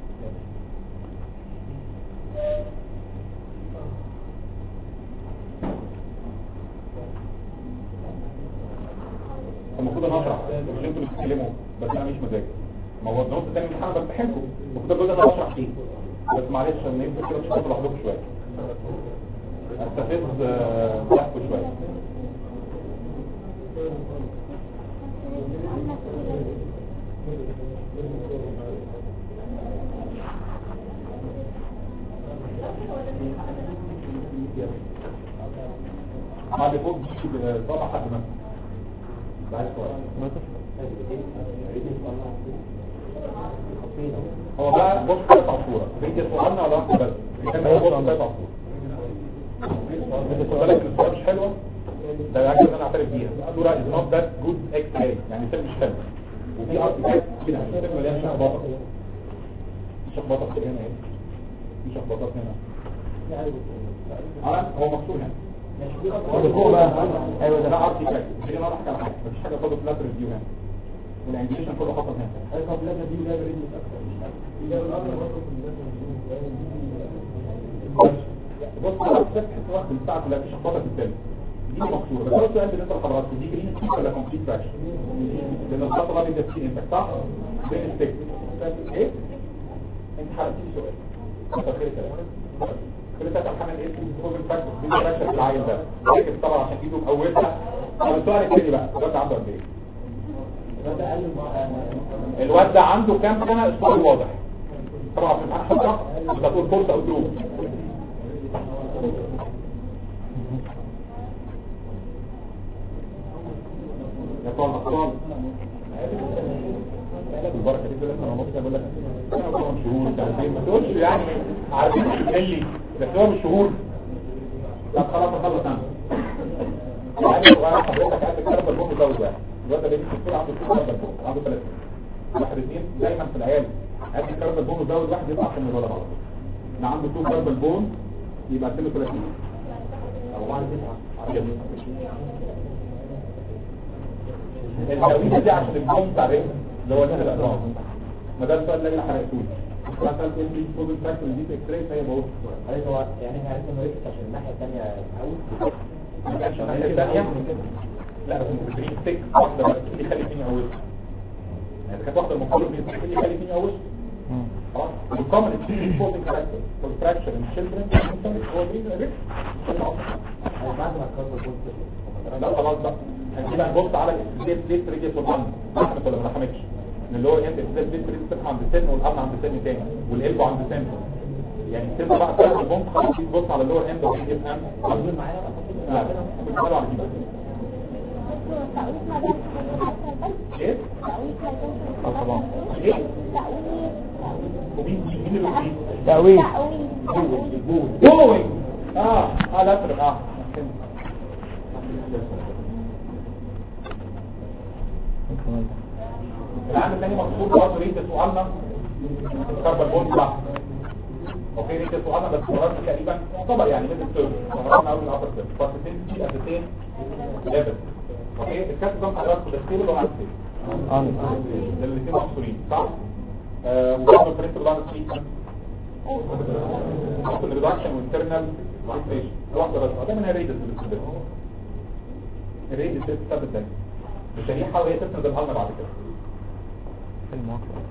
المفروض انا اشرح مش انتوا اللي بتتكلموا بس انا مش مزاج ما هو النص الثاني من الامتحان بمتحنكم المفروض الجزء ده بشرح فيه بس معلش انا يمكن كده تشوفوا لوحدكم شويه استفز آه، ضحكوا شويه بعد فوق دي طبعا حد مثلا بعد شويه هو بقى بص كده على الصوره بيجي صورنا ولا واحده بس كان بص كده على الصوره خد بالك إن الصوره مش حلوه ده الحاجه اللي انا اعترف بيها الصوره از نوت ذات جود اكس راي يعني الفيلم مش حلو وفي ارتيفاكت كده الفيلم مليان شخبطه في شخبطه هنا اهي في شخبطات هنا اه هو مكسور هنا اللي فوق بقى ايوه ده ارتيفاكت دي انا احكي على حاجه مفيش حاجه فاضل فلات ريفيو هنا والانجليشن كله حصل هنا بص انا بس تحس واحد بتاع كلها في شخبطه في الفيلم دي مكسوره بس هو السؤال بالنسبه لحضراتكم دي جرين ستيك ولا كومبليت فراكشن لان الخط الابيض ده فيه انت صح جرين ستيك ايه انت حرقتي لي سؤال كتر خير كلام كل ده الحمل ايه كومبليت فراكشن دي فراكشن في العين ده لكن طبعا عشان ايده مقوتها طب السؤال الثاني بقى الواد عنده قد ايه الواد ده عنده كام سنه السؤال واضح طبعا في الامتحان حضرتك بتقول فرصه او دروب يا طبعا الاطفال البركه دي بيقول لك انا ممكن اقول لك انا طبعا شهور سنتين ما تقولش يعني عارفين ملي بس هو مش شهور طب خلاص اخلص انا يعني صغير حضرتك قاعد تكرر البوم زود واحد الواد ده بيجي الدكتور عنده كرة البوم عنده ثلاثة واحد اثنين دايما في العيال قاعد تكرر البوم زود واحد يطلع في الولد غلط اللي عنده تو كرب البوم يبقى سنه 30 او واحد تسعة التوقيت دي عشان البوم بتاع الرجل اللي هو الهنا الأطراف ما ده السؤال اللي انا حرقتوه مثلا تقول لي فوز الفاكتور دي في اكس راي فهي بقول عايز هو يعني احنا عرفنا انه يكتب عشان الناحيه الثانيه اول ما كانش الناحية الثانية لا برين ستيك واحدة بس اللي يخلي فيني أول يعني كانت واحدة المفروض اللي يخلي فيني أول خلاص والكومن اكسبيرينس فوزنج كاركتر والفراكشر ان children هو برين ريك بعد ما تكبر بص لا خلاص بقى هنجي بقى نبص على الاكسبيرينس ديت ريجيت والبن رحمت ولا ما رحمتش ان اللي هو انت اكسبيرينس ديت ريجيت بتبقى عند السن والقرن عند سن تاني والقلب عند سن يعني تبقى بقى تاخد البوم خلاص تبص على اللور اند والجي اف ام موجود معايا لا بتقولوا على دي بقى ايه اه طبعا ايه ومين مين اللي بيجي تأويل جوينج اه اه لا ترى اه العام الثاني مقصود برضه ريت سؤالنا الكربون بوند بقى اوكي ريت سؤالنا بس مرات تقريبا يعتبر يعني من السيرف مراتنا اول الابر سيرف فاسيتين في اساسين ليفل اوكي الكاس ده حضراتكم ده ستيبل ولا ستيبل اه الاثنين مقصورين صح آه وبرضه الفريق ده تريتمنت ممكن ريدكشن وانترنال فيكسيشن واحده بس ده من الريدس اللي بتستخدمها الريدس اللي بتستخدم ده مش هي حاول هي تسند الهلمة بعد كده المواقع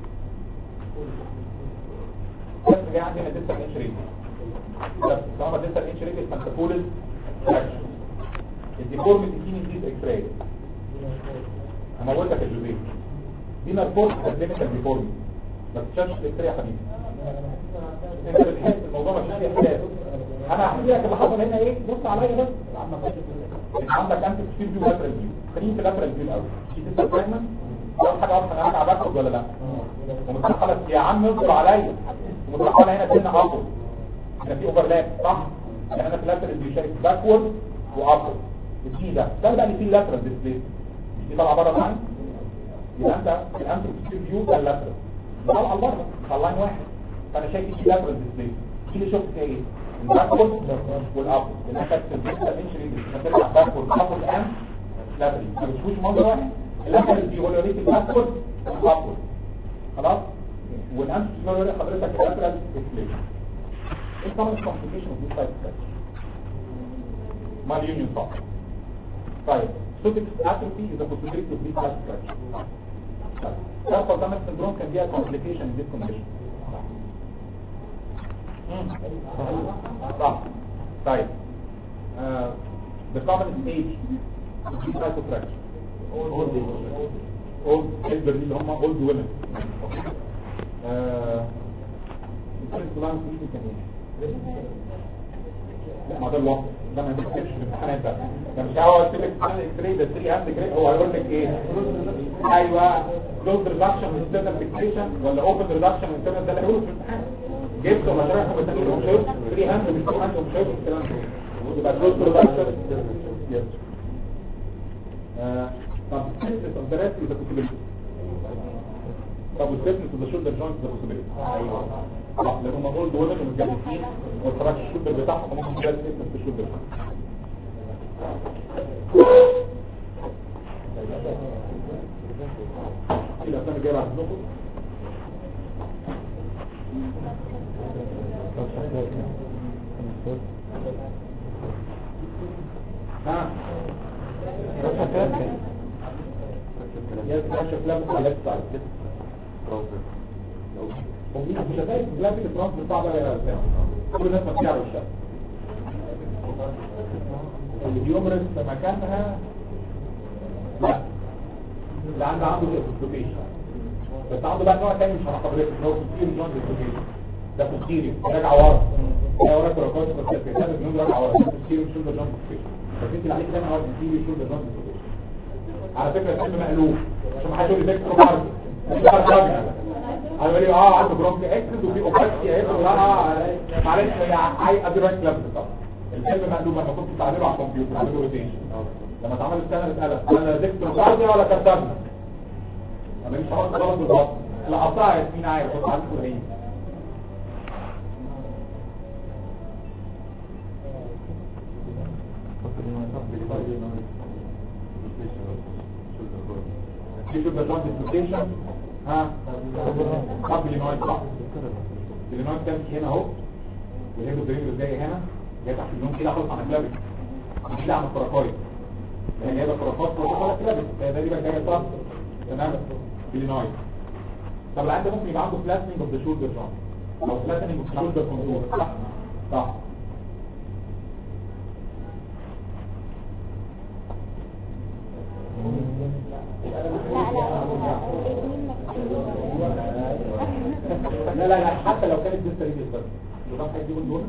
بس جاي عندنا ديستال انش ريدس بس طالما ديستال انش ريدس فانت فول فراكشن الديفورميتي دي نزيد اكس راي انا بقول لك الجزئيه دي نرفورس كلينيكال ديفورميتي ما تشافش الاكس راي يا حبيبي انت بتحس الموضوع مش فيه احساس انا هحكي لك اللي حصل هنا ايه بص عليا بس انت عندك انت كتير فيو لاترال فيو خلينا في لاترال فيو الاول في تسع فراجمنت اول حاجه اصلا انا هرجع باخد ولا لا ومتدخله يا عم اصبر عليا ومتدخله هنا سنه ابورد هنا في اوفرلاب صح يعني انا في لاترال فيو شايف باكورد وابورد الدي ده ده بقى اللي فيه لاترال ديسبيس دي طالعه بره العين يبقى انت الانتر كتير فيو ده اللاترال طالعه بره طالعين واحد فانا شايف في لاترال ديسبيس في اللي شفت فيها ايه الباكورد والابورد اللي كانت في الديستا منشري بترجع باكورد ابورد اند لاترال ما بتشوفش منظر واحد اللاترال ديولوريك الباسورد الابورد خلاص والانتي ديولوريك حضرتك اللاترال ديسبليشن ايه طبعا الكومبليكيشن اوف ذيس تايب مال يونيون صح طيب سوتيك اتروفي is a possibility of this type of fracture carpal tunnel syndrome can be a complication in this condition مم. صح طيب uh, the common stage of this type of fracture old elderly اللي هم old women uh, الفرق بلان في كان ايه لا ما ده الوصف ده ما بيكتبش في الامتحانات ده ده مش هو قلت لك عن الاكس راي ده 3 هاند جريد هو هيقول لك ايه ايوه كلوز ريدكشن انترنال فيكسيشن ولا اوبن ريدكشن انترنال ده اللي هيقوله في الامتحان جبت ولا شرحه بالتاني مش هيقول 3 هاند ومش 2 هاند ومش هيقول الكلام ده يبقى كلوز ريدكشن يس طب السيرفيس اوف ذا ريست از possibility طب والسيرفيس اوف ذا شولدر جوينت از possibility ايوه صح لان هم دول دول متجانسين والفراش الشولدر بتاعهم ممكن تلاقي سيستم في الشولدر ايه الافلام الجايه بعد الظهر ها يا فلاش افلام على سايد مش هتلاقي بلاد الفرنس بتاع ده يا أستاذ. كل الناس ما بتعرف الشاب اللي بيمرض في مكانها لا اللي عنده عنده ديسلوكيشن بس عنده بقى نوع تاني مش هنعتبره اللي هو كتير جون ديسلوكيشن ده كتير راجع ورا ده وراك ركوات بس ده بنقول راجع ورا ده كتير مش ده جون ديسلوكيشن بس انت اللي عليك دايما هو كتير مش ده جون ديسلوكيشن على فكره الفيلم مقلوب عشان ما حدش يقول لي ديكترو كارد انا بقول اه عنده برونكي اكسد وفي اوباكسي اهي اه معلش هي هاي ادراك لابس طبعا الفيلم مقلوب لما كنت بتعمله على الكمبيوتر عامله روتيشن لما اتعمل السنه اتقلب انا ديكترو كارديا ولا كارتاجنا انا مش هقول غلط بالظبط لا قطع ياسمين عارف بص على الكوريين شوف البرجان ديسلوكيشن ها طب اللينويد صح اللينويد كان هنا اهو والهيدو درينج جاي هنا جاي تحت اللون كده خالص عن الكلابي مش عن الفراكايد هي جايبه فراكايد ولا كلابي ده دي بقى جايه صح تمام اللينويد طب العيان ده ممكن يبقى عنده فلاتنينج اوف ذا شولدر جوينت او فلاتنينج اوف ذا شولدر كونتور صح صح لا لا لا حتى لو كانت لسه ريجل بس يبقى هيجيبوا الدور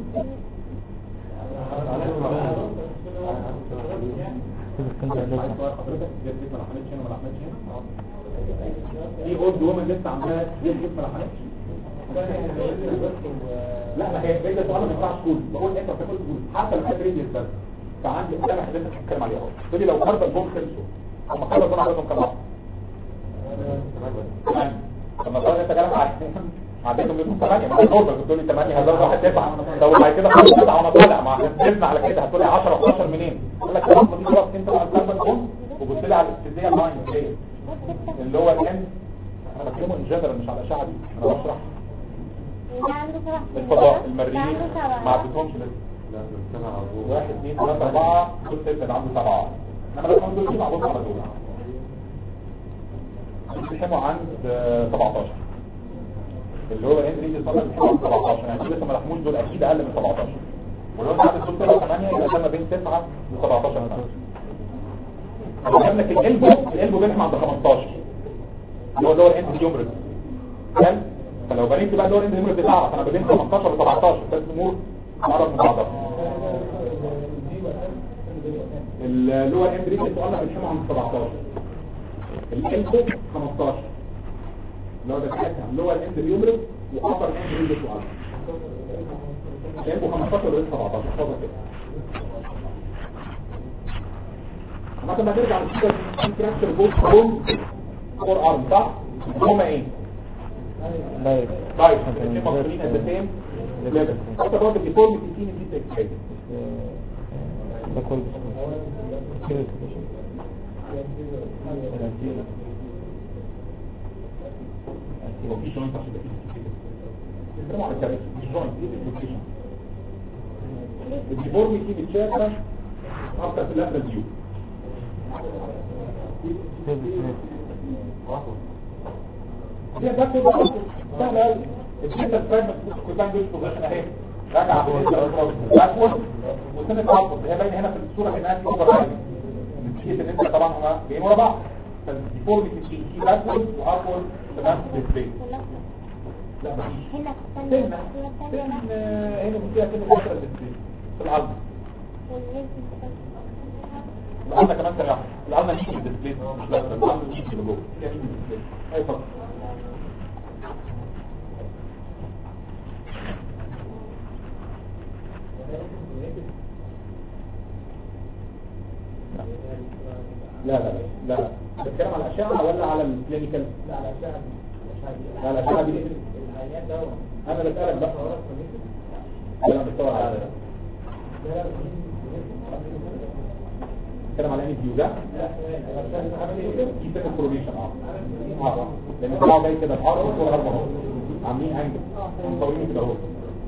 حضرتك جبت ما لحمتش هنا ما لحمتش هنا في اولد وومن لسه عماله تجيب ما لحمتش لا ما هي رجل سؤال ما ينفعش كل بقول انت بتاكل كل حتى لو كانت رجل بس فعندي قدامك حاجات هتتكلم عليها اهو تقول لي لو خرب البوم خلصوا هم خرب البوم عددهم كام واحد تمام لما قال انت كلام على عديتهم منهم 8 ما هو بتقول لي 8 هزار واحد 9 لو بعد كده خلاص 9 وانا طالع ما احنا نزلنا على كده هتقول لي 10 11 منين اقول لك خلاص دي خلاص انت بقى بتعمل كون وبص لي على الاستديه لاين ايه اللي هو الان انا بكلمه ان جنرال مش على شعبي انا بشرح الفضاء المريخ ما عدتهمش لسه واحد اثنين ثلاثة أربعة دول ستة ده عنده سبعة إنما لو كانوا دول سبعة بص على دول بيتحموا عند 17 اللي هو ان ريدي صدر بيتحموا عند 17 يعني لسه ما لحموش دول أكيد أقل من 17 ولو أنت عندك دول 8 يبقى ده ما بين 9 و 17 سنة لو جاب لك القلب القلب بينهم عند 15 اللي هو دور اند يومرد تمام فلو بنيت بقى دور اند يومرد بتاعك انا بين 15 و 17 ثلاث امور قرب من بعضها اللي هو الاند ريدي سؤالنا بنحمه عند 17 الانفو 15 اللي هو ده ساعتها اللي هو الاند اليومرس وابر اند ريد سؤال الانفو 15 وريد 17 فاضل كده عامة ما نرجع للسيكر فراكشر بوست بوم فور ارم صح؟ هما ايه؟ لا طيب الاثنين مصريين at the same level حتى برضه الديفورميتي سين دي تكسبريس ده كويس هو في جوينت عشان تبقى بيتكلموا على الكارثة مش جوينت ايه الديفورميشن الديفورميتي بتشافى اكتر في اللاترال فيو دي ده كده سهل قوي الداتا فراجمنت كنت عندي بوزيشن اهي راجع باكورد وسنة ابورد هي باينه هنا في الصوره انها في اوفر رايدنج نتيجه ان انت طبعا هما جايين ورا بعض فالديفورميتي في في باكورد وابورد تمام ديسبلاي لا مفيش هنا سنة الثانية سنة هنا فيها كده فترة ديسبلاي في العظم العظم كمان سريعة العظم نيجي ديسبلاي مش لا العظم نيجي من جوه يعني ديسبلاي اي فقط لا لا لا لا لا بتتكلم على الأشعة ولا على الكلينيكال؟ لا على الأشعة لا الأشعة دي العيان ده أنا بسألك بقى أنا بتصور على ده بتتكلم على انهي فيو ده؟ دي سنة كورونيشن اه اه لأن طلعوا جاي كده الأرض فوق الأرض اهو عاملين أنجل مصورين كده اهو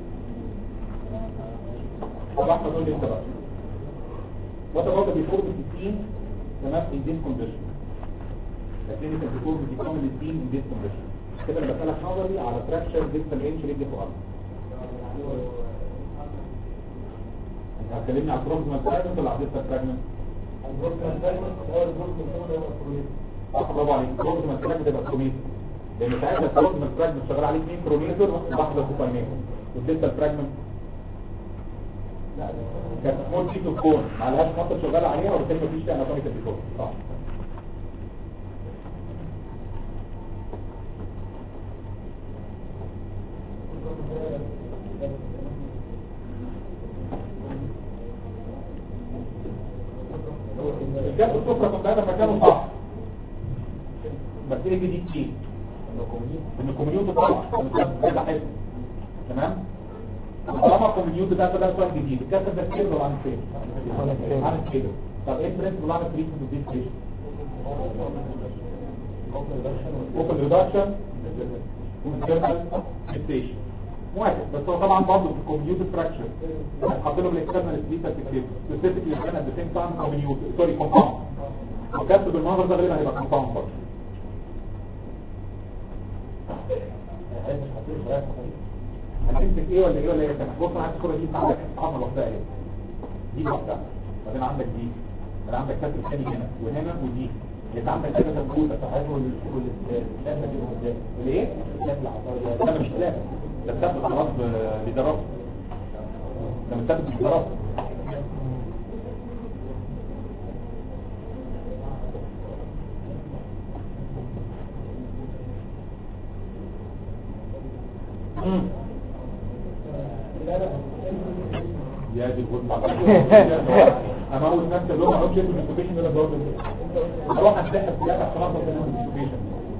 طب احنا نقول لي انت بقى What about the deformity seen تمام in this condition? The clinical deformity commonly seen in this condition. كده انا بسألك نظري على fracture distal inch رجل فوق انت هتكلمني على البروكسيمال فراجمنت ولا على الديستال فراجمنت؟ صح برافو عليك البروكسيمال فراجمنت يبقى كروميتر لان ساعتها البروكسيمال فراجمنت شغال عليه اثنين كروميتر واحده سوبرميتر والديستال فراجمنت كانت سمول شيت اوف كون ما لهاش مصر شغاله عليها وبالتالي مفيش فيها اناتوميكال ديفورم صح الجاب السفرة كنت هذا مكانه صح بس ايه جديد فيه ان الكوميونيوت طلع كده حلو تمام طالما الكوميونيوت ده ده سؤال جديد الكسر ده كده ولا عن فين عن كده طب ايه البرنسبل عن تريتمنت دي ستيشن اوبن ريدكشن وانترنال ستيشن واحد بس هو طبعا برضه في الكوميونيوت فراكشر هتحط لهم الاكسترنال سبيتر في سبيسيفيكلي كان ات ذا سيم تايم كوميونيوت سوري كومباوند وكسر بالمنظر ده غالبا هيبقى كومباوند برضه هتمسك ايه ولا ايه ولا ايه انت بص انا عايز الصوره دي انت عندك حمل لوحدها اهي دي لوحدها بعدين عندك دي بعدين عندك كسر ثاني هنا وهنا ودي انت عندك كده تنبوته صحيح والثلاثه دي قدام ليه؟ ده مش ثلاثه ده بتاخد خلاص بدراسه ده بتاخد بدراسه يا دي الغربة انا اول نفس اللي هو اوبجكت الانفورميشن ده برضه اروح اتدخل في ده عشان اخد الانفورميشن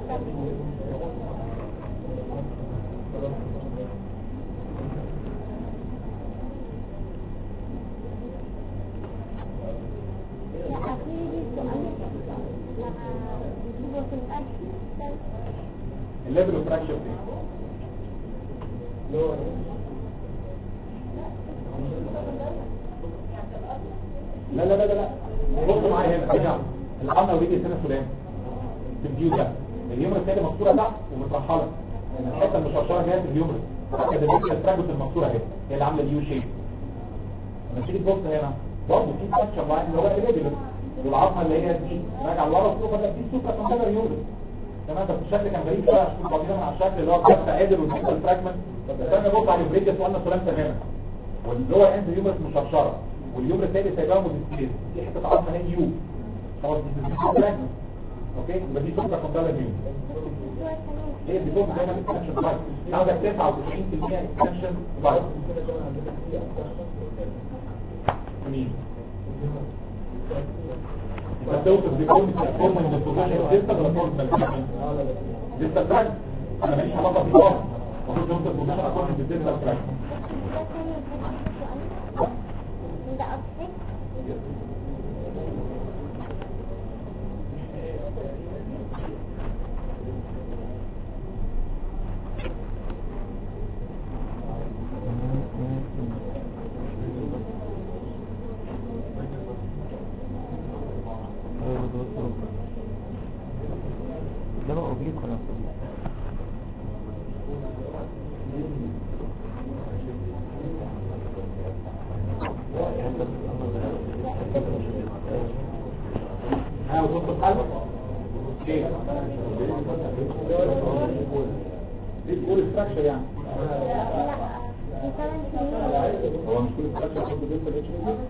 الليفل اوف فراكشر ايه لا لا لا لا بص معايا هنا ارجع الحمى وريدي سنه فلان في الفيو ده اليومر الثاني مكسوره تحت ومترحله لان الحته المشرشره جايه في اليومر حتى ده بيبقى الفراجمنت المكسوره اهي هي اللي عامله اليو شيب لما تيجي تبص هنا برضه في فراكشر لاين اللي هو الريجولر والعظمه اللي هي دي راجع لورا السوبر ده دي سوبر كوندر يومر تمام بس الشكل كان غريب شويه عشان بعضنا من على الشكل اللي هو بتاع عادل والديجيتال الفراجمنت بس انا ببص على البريديس وقلنا سلام تماما واللور اند يومرس مشرشره واليوم الثاني سايبها موديسبليس دي حته عظمه هي يو خلاص دي فراجمنت اوكي يبقى دي سوبر كوندر يوم هي بتقوم دايما اكستنشن بايت عندك 99% اكستنشن بايت مين انت بتوصف بيكون بتكون من البوزيشن ديستا ولا فورم ديستا تراك انا ماليش علاقه بالفورم المفروض توصف بوزيشن اكون من الديستا تراك ده بقى اوبليك ولا مش اوبليك؟ ها وصلت الحل ايه دي تقول استراكشر يعني من ثمان سنين هو مش كل استراكشر حط جنب الاتش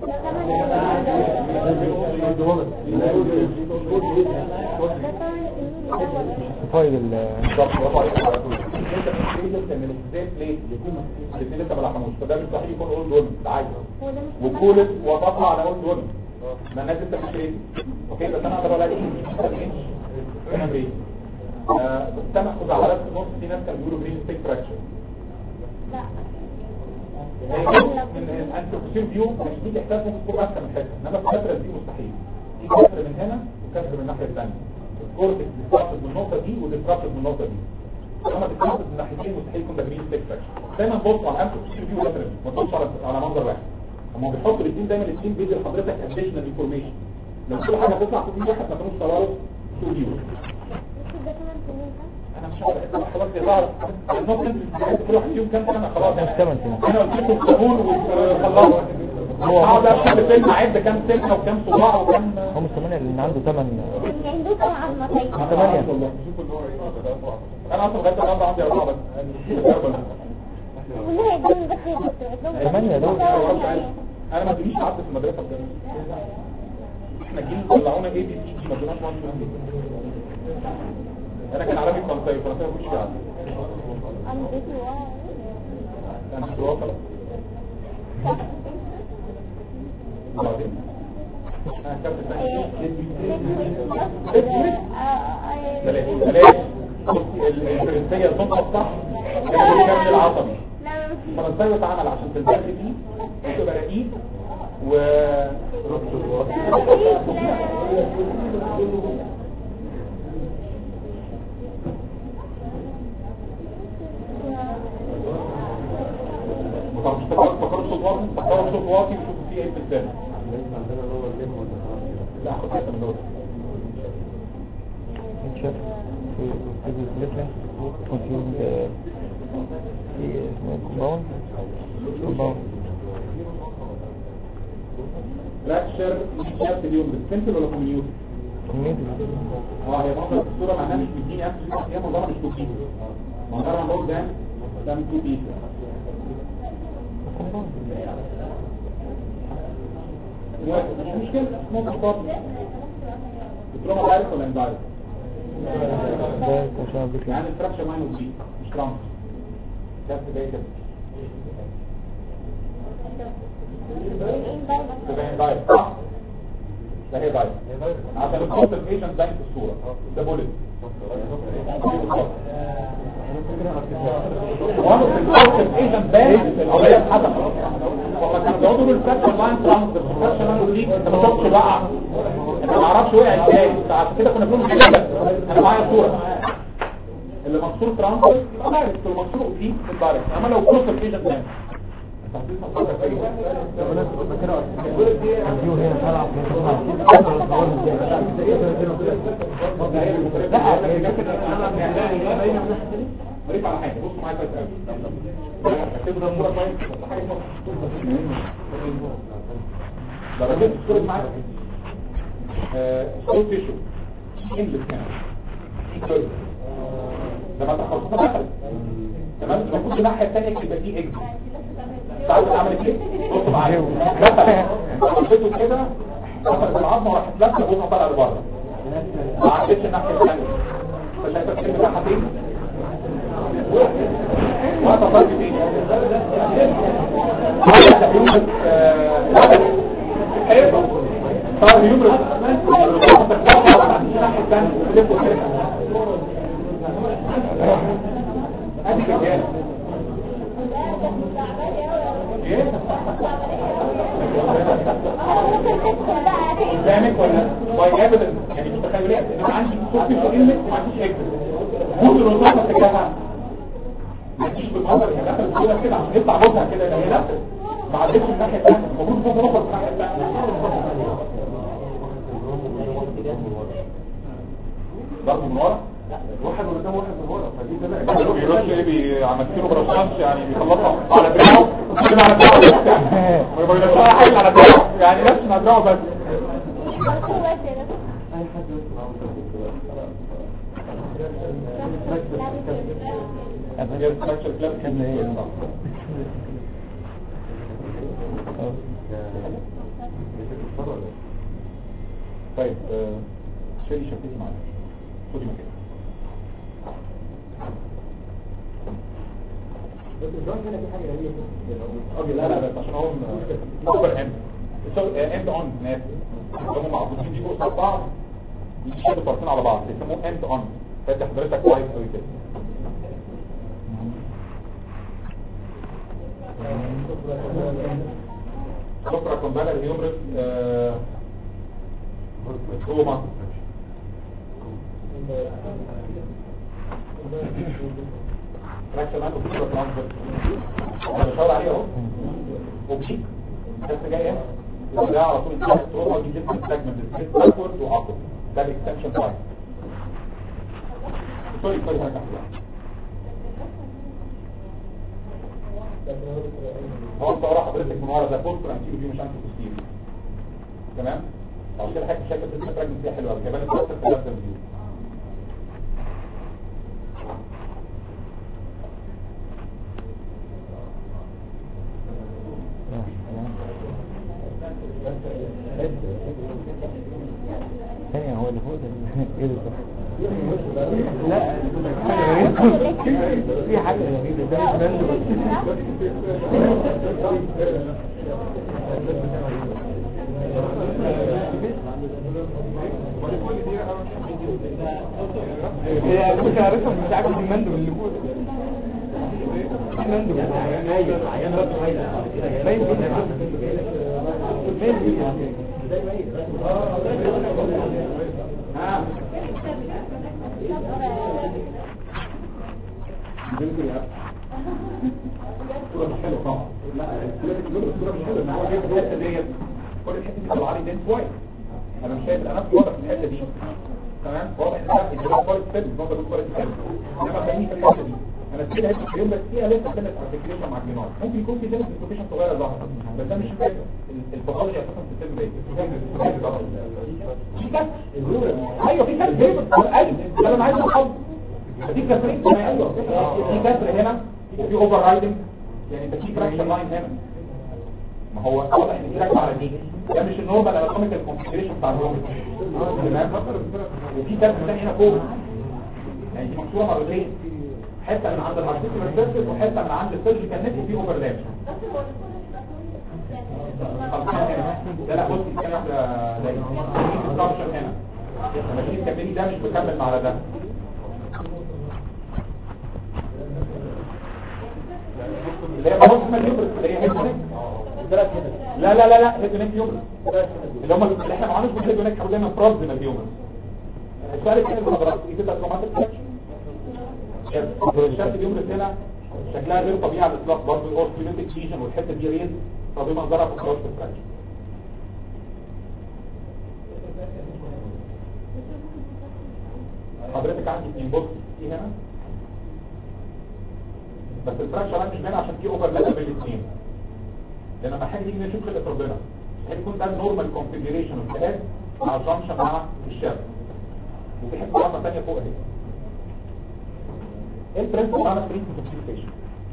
ده ثمان سنين الأول فايل ال بالظبط برافو عليك على طول انت مش لسه من ازاي ليه يكون الاثنين لسه ما لحموش فده مستحيل يكون اولد ويلد ده عادي هو ده مش وكولت وتطلع على اولد ويلد ما الناس لسه مش ريدي اوكي بس انا اقدر اقول لك انا بريد آه، بس انا خد على في النص في ناس كانوا بيقولوا برين ستيك فراكشر لا انت تصير فيو مش دي احساس ممكن تكون ماسكه من حته انما الكسره دي مستحيل في كسر من هنا وكسر من الناحيه الثانيه الكورتكس ديستراكتد من النقطه دي وديستراكتد من النقطه دي لما ديستراكتد من الناحيتين مستحيل يكون ده جرين ستيك فراكشر دايما بص على انت تصير فيو لاترال ما تبصش على على منظر واحد هم بيحطوا الاثنين دايما الاثنين بيدي لحضرتك اديشنال انفورميشن لو كل حاجه تطلع في فيو واحد ما كانوش طلعوا تو فيو مش ده ثمان سنين صح؟ انا مش عارف انا خلاص يا ظهر النص كل واحد فيهم كام سنه خلاص مش ثمان سنين. انا قلت لكم القبول وخلصوا هو هقعد اشرح فيلم اعد كام سنه وكام صباع وكام هو مش ثمانية لان عنده ثمان اللي عندكم عظمتين ثمانية انا اصلا لغايه النهارده عندي اربعه بس والله يدوم بس يا دكتور ثمانية دول. انا ما ادونيش قعدت في المدرسه بجد احنا جيل طلعونا اي بي سي ما ادوناش 1 انا كان عربي فرنساوي فرنساوي مش قاعد انا مش خلاص وبعدين انا كتبت بلاش بلاش الفرنسية صوتها الصح كان الكامل العصبي الفرنساوي اتعمل عشان تلتقي فيه وتبقى رقيق و ما تعرفش تفكروا صوت واطي تفكروا صوت واطي وشوفوا فيه ايه في الثاني لا خد حته من دول شاف في في البليتلين كونفيوز في اسمه كومباوند كومباوند فراكشر مش شرط اليوم بالسنتر ولا كوميوت كوميدي اه هي منظر الصورة معناها مش مديني أكل هي منظرها مش توبيس منظرها نقول ده ده من توبيس كومباوند مش مشكلة ممكن خطاب دبلومة دايركت ولا اندايركت ده عشان بيطلع يعني الفراكشر ماينس بي مش ترانس ده زي كده تبقى اندايركت صح ده هي دايركت عشان الكونسل ايجنت باين في الصورة ده بوليت وانا في الكونسل ايجنت باين القضية اتحدث والله كانوا بيقعدوا يقولوا الفراكشر لاين ترانس الفراكشر لاين ليك انت ما شفتش بقى انت ما اعرفش وقع ازاي عشان كده كنا بنقول كده انا معايا صورة اللي مكسور ترانسفير يبقى دايركت اللي مكسور اوتيك الدايركت اما لو كونسل ايجنت باين الفيو هنا طالعه مريض على حاجه بص معايا كويس قوي اكتب ده صوره كويس بس حاجه ده رجعت الصوره معايا صوت تيشو انجلس كان ده ما تخصص دخل تمام المفروض الناحيه الثانيه يبقى فيه اكزيت تعرف عملت ايه؟ بص معايا دخل حطيته كده دخلت العظمه وراحت لفه وقوم طالع لبره ما عدتش الناحيه الثانيه فشايف الكلمه بتاعها فين؟ واقفه فرق فين؟ هذا يومك حلو صار يومك الناحيه الثانيه تلفه كده ادي كده ايه؟ قدامك ولا باي ايفيدنس يعني مش تخيلات انا عندي مكتوب في كلمة ما عنديش اكس ممكن الوظيفة اتجاهها ما تجيش بالمنظر هي دخلت كده كده عشان يطلع بوزها كده ده هي لا ما عدتش الناحية الثانية المفروض بوزها نخرج الناحية الثانية ضرب من ورا واحد من قدام واحد من ورا فدي كده بيرش ايه بيعملوا برشامش يعني بيخلصها على دراعه كده على دراعه ما يبقى حاجه على دراعه يعني نفس ما دراعه بس اي حد يدخل على هي structure club. كان ايه طيب آه، شيلي شفتي معايا خدي مكانك بس الجوان هنا في حاجة غريبة لا لا بس عشان هو اوفر اند اند اون ناس هم معروفين دي قصاد بعض يشدوا طرفين على بعض يسموه اند اون فانت حضرتك كويس قوي كده سفرة كومبالا الهيومرس روما فراكشن عنده فكرة ترانسفير انا بشاور عليه اهو وبشيك بس جاي اهي يبقى ده على طول انتهى تروما دي جسم سيجمنت سبيس باكورد وابورد ده الاكستنشن تايم سوري سوري هرجع هو انت ورا حضرتك من ورا ده بوستر انتيريو دي مش انتي بوستيريو تمام عشان كده حته شكل اسمها فراجمنت فيها حلوه كمان البوستر في اللفظ دي ثانية هو اللي فوق ده ايه ده لا في حاجة غريبة ده مش منه هي كنت عارفها مش عارف دي مندو اللي فوق مندو باين بنزل يا صورة مش حلوة طبعا لا الصورة مش حلوة هو جايب الحتة ديت كل الحتة دي طلع لي دين كويس انا مش شايف الانف واضح في الحتة دي تمام واضح ان ده الجراف كويس فيلم نقدر نقول كويس فيلم انما خليني في الحتة دي انا كده هيك في اليوم بس فيها لسه سنة ارتكليشن مع الجنار ممكن يكون في سنة ارتكليشن صغيرة ظهرت بس ده مش فاكر الباثولوجي اساسا في الفيلم ده في كسر ايوه في كسر ايوه ده انا عايز احط دي كسرين كمان ايوه في كسر هنا وفي اوفر رايدنج يعني ده في فراكشن لاين هنا ما هو واضح ان في راكب على دي ده مش النورمال اناتوميكال كونفيجريشن بتاع الروم تمام وفي كسر ثاني هنا فوق يعني دي مكسوره مرتين حته من عند الارتيكولار سيرفيس وحته من عند السيرجيكال نت وفي اوفرلاب لا لا بصي كان واحده زي في ستراكشر هنا لما تيجي تكملي ده مش بكمل مع ده اللي هي خلاص اسمها اليوبرس اللي هي هيدونيك لا لا لا لا هيدونيك يوبرس اللي هم اللي احنا ما عملناش بالهيدونيك او دايما بروبزيمال يوبرس السؤال الثاني اللي حضرتك ايه كده تروماتيك فراكشن شكل اليوبرس هنا شكلها غير طبيعي على الاطلاق برضه الاورثوبيديك ليجن والحته دي ريز فدي منظرها في الكروس فراكشن حضرتك عندي اثنين بص في هنا بس الفراكشر مش باين عشان في اوفرلاب بين الاثنين لان لما حاجه تيجي نشوف خلقه ربنا هل يكون ده النورمال كونفيجريشن اوف ذا مع الجنكشن مع الشاب وفي حته واحده ثانيه فوق اهي ايه البرنسبل بتاعنا في الفيكسيشن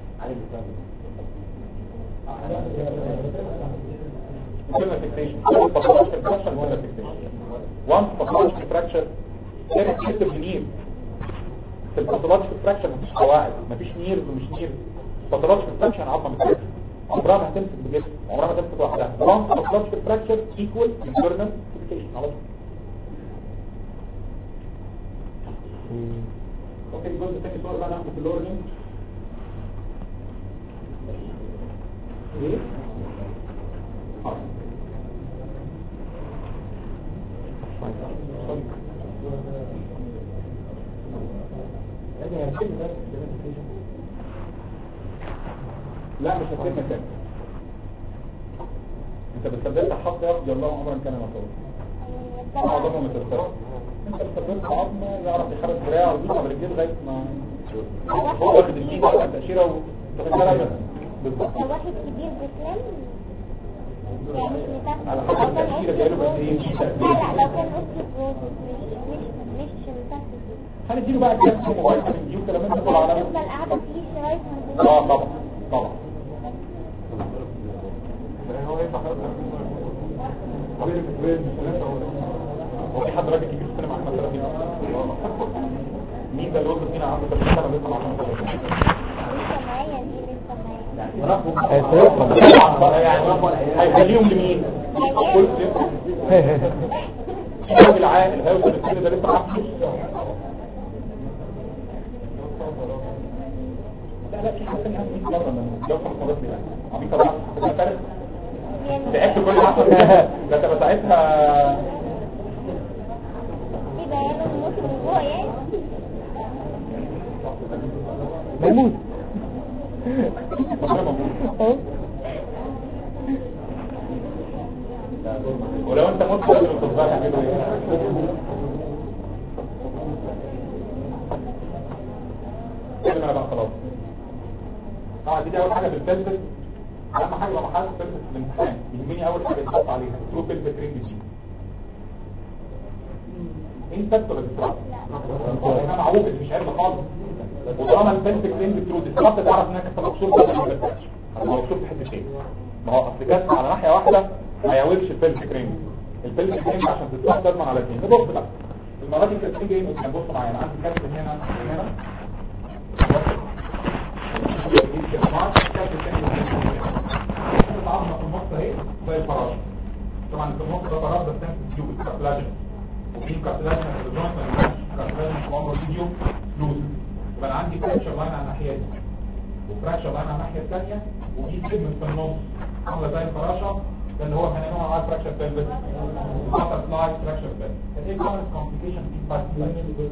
كلمه فيكسيشن باثولوجيكال فراكشر ولا فيكسيشن وانس باثولوجيكال فراكشر كانت تكتب نير في الباثولوجيكال فراكشر مفيش قواعد مفيش نيرز ومش نيرز الباثولوجيكال فراكشر عظمه متكسره عمرها ما هتمسك بجسم عمرها ما هتمسك لوحدها وانس باثولوجيكال فراكشر ايكوال انترنال فيكسيشن على طول اوكي الجزء الثاني صور بقى ناخده في اللور لينك ايه آه. لا مش هتسيب مكان انت بتثبتها حط يقضي الله عمرا كان مطول عظمه متكسره انت بتثبتها عظمه يعرف يحرك دراعه ويدوس بالرجل لغايه ما هو واخد الجيب على التاشيره وتفكرها بس بالظبط لو واحد كبير بسلام يعني مش متاخد على حسب التأثير جايله بس ايه مش لا تأثير لا لو كان اوستيوبروز مش مش مش متاخد هنديله بقى كام موبايل من دي وكلام انت طبعا على تفضل قاعدة فيه لغاية ما اه طبعا طبعا هو ينفع هو في حد راجل كبير في السينما عنده 30 مين ده اللي وصل فينا عنده 30 سنه بيطلع عنده 30 لسه معايا دي لسه معايا هيصرفهم هيخليهم لمين؟ كل الراجل عاقل هيوصل السن ده لسه معاه فلوس لا لا في حاجه ثانيه 100 مره من جو خمس مرات يعني عبيطه بقى كده فارق تعبت كل 10 دقايق ده تبقى ساعتها في بيان الموت من جوه يعني ميمون ربنا موجود ولو انت مت قبل ما تصبح تعملوا ايه؟ كده انا بقى خلاص اه دي اول حاجه بالفلفل اهم حاجه لما حد فلفل في الامتحان يهمني اول حاجه يتحط عليها ترو فلفل رينج دي انت ولا بتسرع انا معروف إن مش عارف خالص وطالما الفلفل رينج ترو ديسرابت تعرف انك انت مكسور ده ولا لا انا مكسور في حتتين ما هو اصل كاس على ناحيه واحده ما يعوجش الفلفل رينج الفلفل رينج عشان تتسرع لازم على اثنين نبص بقى المره دي كانت جاي من بص معايا انا عندي كاس هنا وهنا العظمه في النص اهي زي الفراشه طبعا في النص ده فراغ ده سنس تيوب كارتلاجن وفي كارتلاجن في الجوينت ما ينفعش كارتلاجن في عمره فيديو لوز يبقى انا عندي فراكشر لاين على الناحيه دي وفراكشر لاين على الناحيه الثانيه وفي سيجمنت في النص عامله زي الفراشه ده اللي هو هنعمله على فراكشر بيلفس باتر فلاي فراكشر بيلفس ايه كومن كومبليكيشن في فراكشر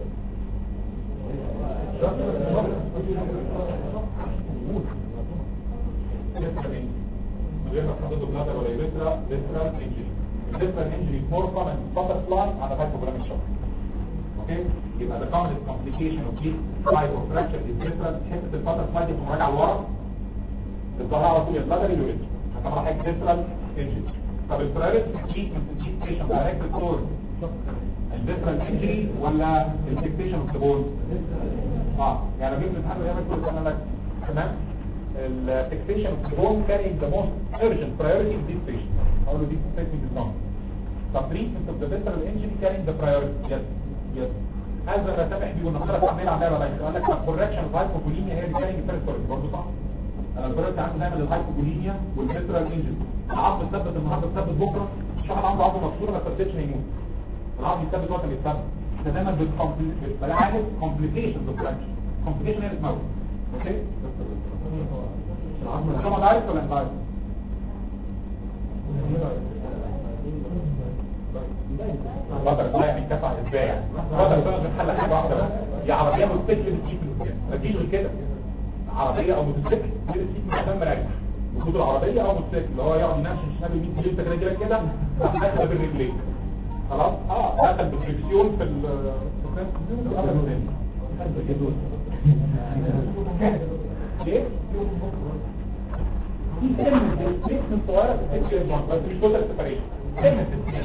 من غير ما تحدد بلادر ولا يبترا ديسترال انجري الديسترال انجري مور كومن باتر فلاي على هايبوجراميك شوك اوكي يبقى the commonest complication of this type of fracture is distal حته الباتر فلاي دي مراجعه لورا الظهر على طول البلادر اليوريت هتعمل حاجه ديسترال انجري طب البرايورتي تريتمنت دي بيشنت دايركت فور الديسترال انجري ولا الفيكسيشن اوف ذا بون اه يعني لو جبت الامتحان ويعمل كل سنه لك تمام الفيكسيشن اوف ذا بون carrying the most urgent priority in this patient اقول له دي statement is wrong طب treatment of the visceral injury carrying the priority yes yes هذا ما سامح بيه والنهارده تعمل على ولا قال لك correction of hypovolemia هي اللي carrying the first برضه صح انا البرد عندي دايما الهايبوفوليميا والفيسرال انجن العظم اتثبت النهارده اتثبت بكره مش واحد عنده عظم مكسوره ما اتثبتش هيموت العظم يتثبت وقت ما يتثبت انت دايما بتعالج كومبليكيشنز اوف فراكشر كومبليكيشن هي اللي تموت اوكي العظم ده عارف ولا انت عارف بدر لا يعني كفى ازاي يعني بدر ده بنحل حاجه واحده بس يا عربيه موتوسيكل بتجيب ما تجيش غير كده عربيه او موتوسيكل بتجيب مكان مراجع وخد العربيه او موتوسيكل اللي هو يقعد ينام شمال يمين كيلو كده كده كده حسب بالرجلين خلاص اه دخل بالفريكسيون في ال ايه في سن من صغيره بتتكلم بس مش توتال سيبريشن سن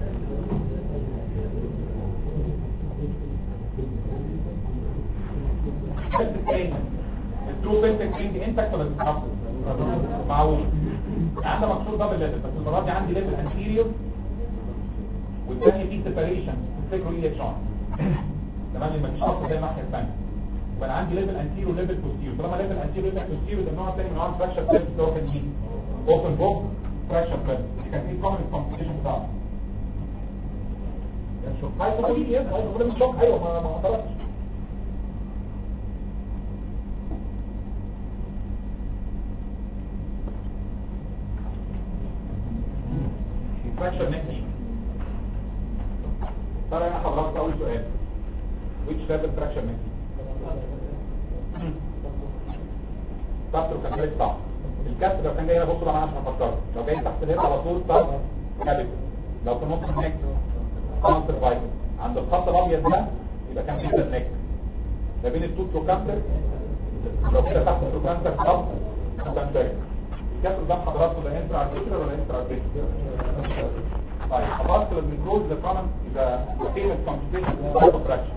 الحد الثاني الترو بنتك رينج انتكت ولا بتتحفظ معقول عندها مكسور دبل ليفل بس المره دي عندي ليفل انتيريور والثاني فيه سيبريشن تفتكروا ايه يا شان تمام ما فيش خط زي الناحيه الثانيه يبقى انا عندي ليفل انتيريور ليفل بوستيريور طالما ليفل انتيريور ليفل بوستيريور ده النوع الثاني من انواع الفراكشر بيلز اللي هو كان مين اوبن بوك فراكشر بيلز دي كانت ايه كومن كومبليكيشن بتاعته شوف هاي تقولي ايه هاي تقولي شوك ايوه ما ما حصلتش فراكشر نيك ني ترى انا خلصت اول سؤال which level fracture neck فاكتور كان صعب الكسر لو كان جاي هنا بصوا بقى معايا عشان افكرك لو جاي تحت الهيد على طول طب كابيتال لو في نص النك كانسر فايتال عند الخط الابيض ده يبقى كان في النك ما بين التو تروكانتر لو كده تحت التروكانتر طب كانتر الكسر ده حضراتكم ده انترا ارتيكولار ولا انترا ارتيكولار طيب خلاص الميكروز ده طبعا يبقى قيمه كونسنتريشن اوف فراكشن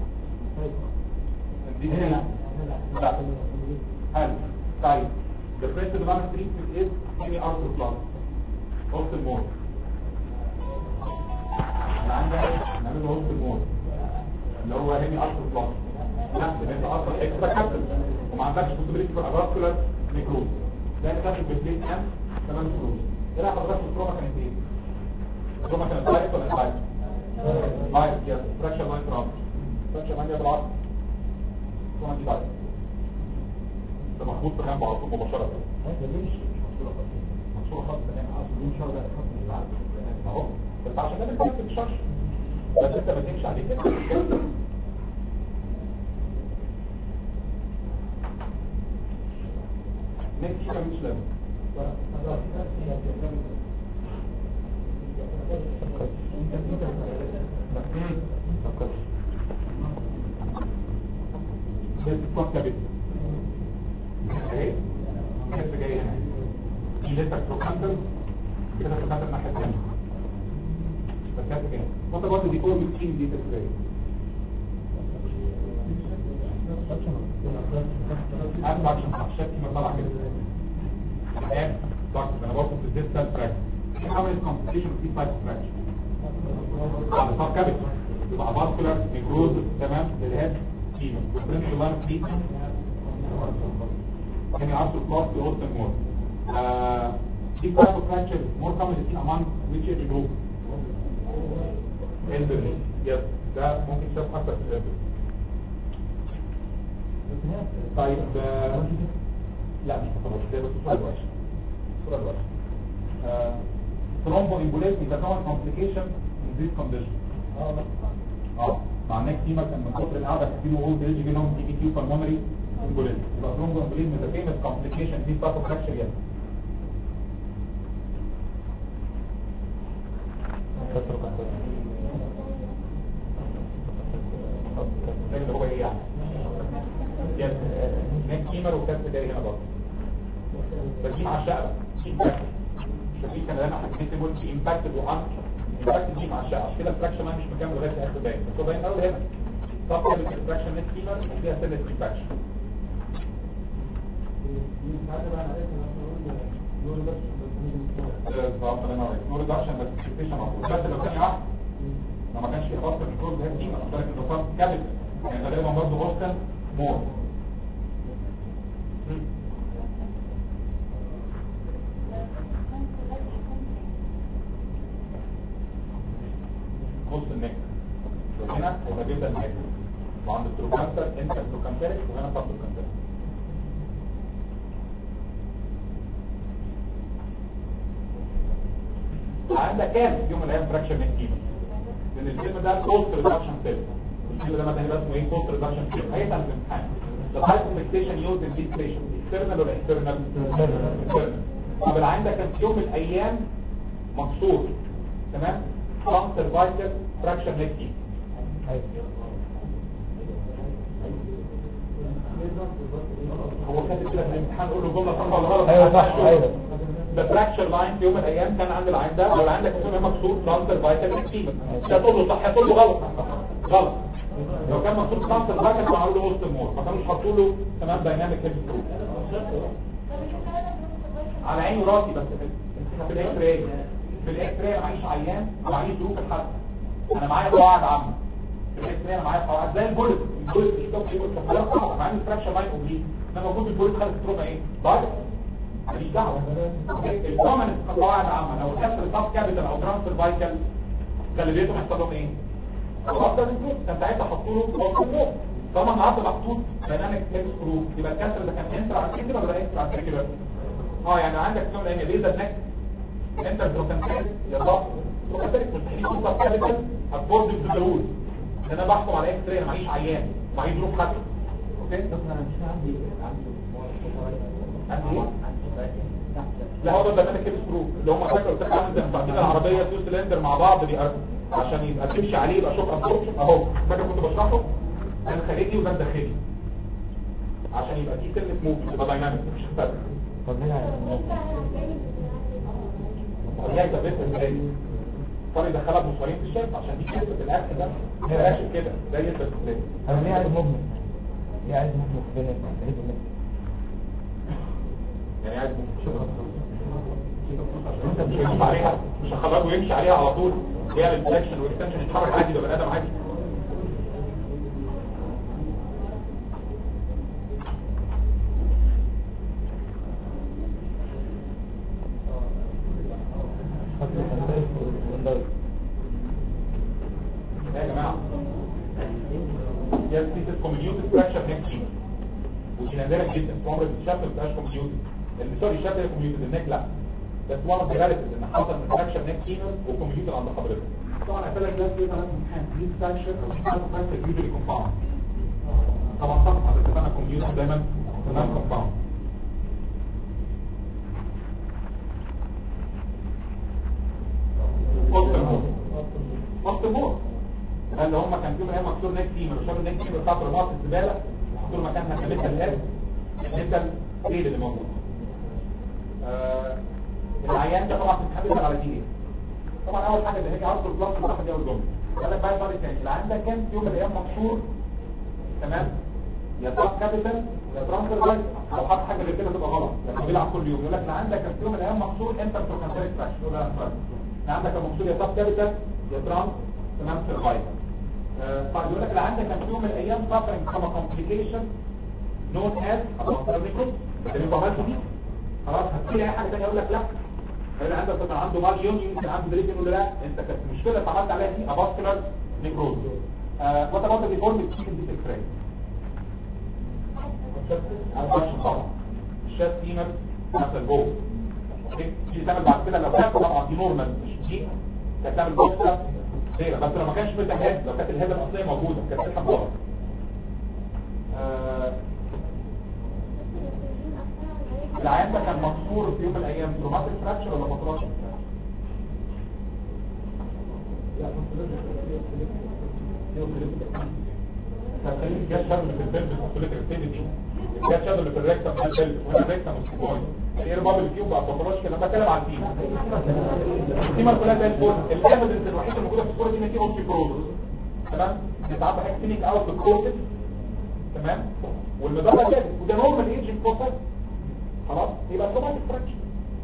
دي هنا لا حلو طيب the first development treatment is semi arthroplasty of the mode انا عندي نعمل له the mode اللي هو هيمي arthroplasty لا ده انت اصلا اكسترا كابتل وما عندكش possibility for avascular necrosis ده اللي كانت بالبيت ام تمام فلوس ايه رأي حضرتك التروما كانت ايه؟ التروما كانت لايف ولا لايف؟ لايف يس فراكشر لاين تروما فراكشر لاين بالعرض التروما دي لايف ده محطوط في جنبه على طول مباشرة مكسورة خالص تمام اهو بس عشان ده بتكتب الشرش بس انت ما تمشي عليه كده نكتي كده مش لازم بس تكون كابت اهي كيف جاي هنا دي لسه تروكانتر كده تروكانتر الناحيه الثانيه بس كده كده وانت برضه دي فور 200 دي ازاي انا بعد عشان شكلي ما طلع كده الان ضغط انا برضه في الديستال تراك عملت كومبليشن في فايت تراك على صار كابت يبقى فاسكولار نيكروز تمام للهيد كيمو والبرنسبل لاين في can you also cross the ocean more? Uh, this type of fracture is more commonly seen among which age group? Elderly. Yes, ده ممكن تشوف أكثر في الألدرلي. طيب آه، لا مش خلاص ده بس الصورة الوحشة. الصورة الوحشة. Uh, thromboembolism is a common complication in this condition. اه مع الناس فيما كان من كتر القعده كتير وهو بيجي لهم تي بي كيو بالمونري امبوليزم يبقى ثرومبو امبوليزم ده فيمس كومبليكيشن دي تايب اوف فراكشر يعني ده اللي هو ايه يعني يس نيك كيمر وكاس جاي هنا برضه بس دي مع الشقه في امباكت ففي كان انا حكيت بقول في امباكت وان امباكت دي مع الشقه كده الفراكشن مش مكان لغايه اخر باين بس هو باين قوي هنا طب كده الفراكشن نيك كيمر وفيها سنه امباكشن نور دارشن بس اكسبتيشن بس لو كان واحد لو ما كانش في خاصه الكود ده دي انا بالك انه صار كابت يعني غالبا برضه هوستن مور نص النك هنا هيبقى بيبدا النك وعند التروكانتر انت التروكانترك وهنا طب التروكانترك عندك كام في يوم من الايام فراكشن من كيلو لان الفيلم ده كوست ريدكشن فيلم الفيلم ده مثلا يبقى اسمه ايه كوست ريدكشن فيلم هيسال في الامتحان the type of fixation used in this patient external ولا external external طب العين ده كان في يوم من الايام مكسور تمام from cervical fraction neck key هو كاتب كده في الامتحان قول له جمله صح ولا غلط ايوه صح ايوه ده فراكشر لاين في يوم من الايام كان عند العين ده لو عندك اسمه مكسور ترانسفير فايتال اكتيفا هتقول له صح هتقول له غلط غلط لو كان مكسور ترانسفير فايتال كانوا عملوا له وسط المور ما كانوش حطوا له تمام دايناميك هيد سكرو على عيني وراسي بس في في الاكس راي في الاكس راي انا معيش عيان ومعيش ظروف الحد انا معايا قواعد عامه في الاكس راي انا معايا قواعد زي البوليت البوليت مش بتاخد يقول في حالات صعبه مع ان الفراكشر لاين اوبليك انما المفروض البوليت خدت تروما ايه؟ ضايع ماليش دعوه الكومن قواعد عامه لو الكسر الصف كابيتال او ترانسفير فايتال غالبيتهم هيحصل لهم ايه؟ خلاص ده بيكون كان ساعتها حطوا له وسط النور طبعا النهارده محطوط دايناميك هيد سكرو يبقى الكسر ده كان انتر على كده ولا اكسترا على كده اه يعني عندك نوع لان ليزر نك انت بروكانتيك يا ضغط بروكانتيك مستحيل يكون صف كابيتال هتفورد بالدول انا بحكم على اكس راي انا معيش عيان معيش ظروف حد اوكي انا مش عندي عندي عندي ايه؟ لا هو ده البرنامج كيب سكرو اللي هم فاكروا بتاع عامل زي مصاعدين العربيه تو سلندر مع بعض بيبقى عشان يبقى تمشي عليه يبقى شوك ابسوربشن اهو فاكر كنت بشرحه كان خارجي وكان داخلي عشان يبقى في سنه موفمنت تبقى دايناميك مش فرق طب ليه طبيعي ثابتها ازاي صار يدخلها بمصارين في الشمس عشان دي كده في الاكل ده ما يبقاش كده زي يثبت ازاي انا ليه عايز مجمل ليه عايز مجمل بين الهيد والنفس يعني عايز شكرا انت مش هيمشي عليها مش هخرجه يمشي عليها على طول يعمل فليكشن واكستنشن يتحرك عادي ده بني ادم عادي يا جماعه يا سيتس كوميونيوتد فراكشر نيك تشين ودي نادره جدا في عمر الشاب ما بتبقاش كوميونيوتد اللي سوري الشاب هي كوميونيوتد النيك لا بس وان اوف ذا ان حصل فراكشر نيك تشين وكوميونيوتد عند حضرتك طبعا هقول لك لازم يبقى عندك امتحان دي فراكشر او فراكشر يوجوالي كومباوند طبعا صح حضرتك انا كوميونيوتد دايما تمام كومباوند وسط الموت وسط الموت اللي هم كان فيهم ايام مكسور نيك تيم وشاب النيك تيم بتاعت رمات الزباله وحطوا مكانها كمثل الاب المثل ايه اللي موجود آه العيان ده طبعا بتتحدث على دي طبعا اول حاجه اللي هي عرض البلاس بتاعها دي اول جمله قال لك بقى الفرق الثاني العيان ده كان في يوم من الايام مكسور تمام يا تراك كابيتال يا ترانسفير بايت لو حط حاجه غير كده تبقى غلط لكن بيلعب كل يوم يقول لك ده عندك كان في يوم من الايام مكسور انت بتروكانتريك فراش يقول لك فرق ده عندك كان مكسور يا تراك كابيتال يا ترانس تمام سيرفايفل طيب يقول لك اللي عندك كان في يوم من الايام suffering from a complication known as apostolical اللي انت عملته دي خلاص هتقول اي حاجه ثانيه يقول لك لا اللي عندك كان عنده ماليون يمكن عنده دريك يقول له لا انت كانت مشكله اتعملت عليها دي اباستولار نيكروز وات اباوت ذا فورم بتيجي دي اكس راي طبعا الشات فيمر مثلا جوه اوكي تيجي تعمل بعد كده لو كانت طبعا دي نورمال مش دي كانت تعمل بوكسه غير بس لو ما كانش في الهيد لو كانت الهيد الاصليه موجوده كانت تسحب غلط آه العيان ده كان مكسور في يوم من الايام تروماتيك فراكشر ولا بطراش هتخليك جاء شر في البلد الكوليك اكتيفيتي جاء شر اللي في الريكتا في البلد وانا الريكتا مش الاير بابل كيوب بقى بطراش كده انا بتكلم عن التيمة التيمة كلها زي الفل الايفيدنس الوحيد الموجوده في الصوره دي ان في اوستي بروز تمام بتعب حاجه كلينيك اوت في الكورتكس تمام والمدرة ثابت وده نورمال ايجنج بروسيس خلاص يبقى اوتوماتيك فراكشن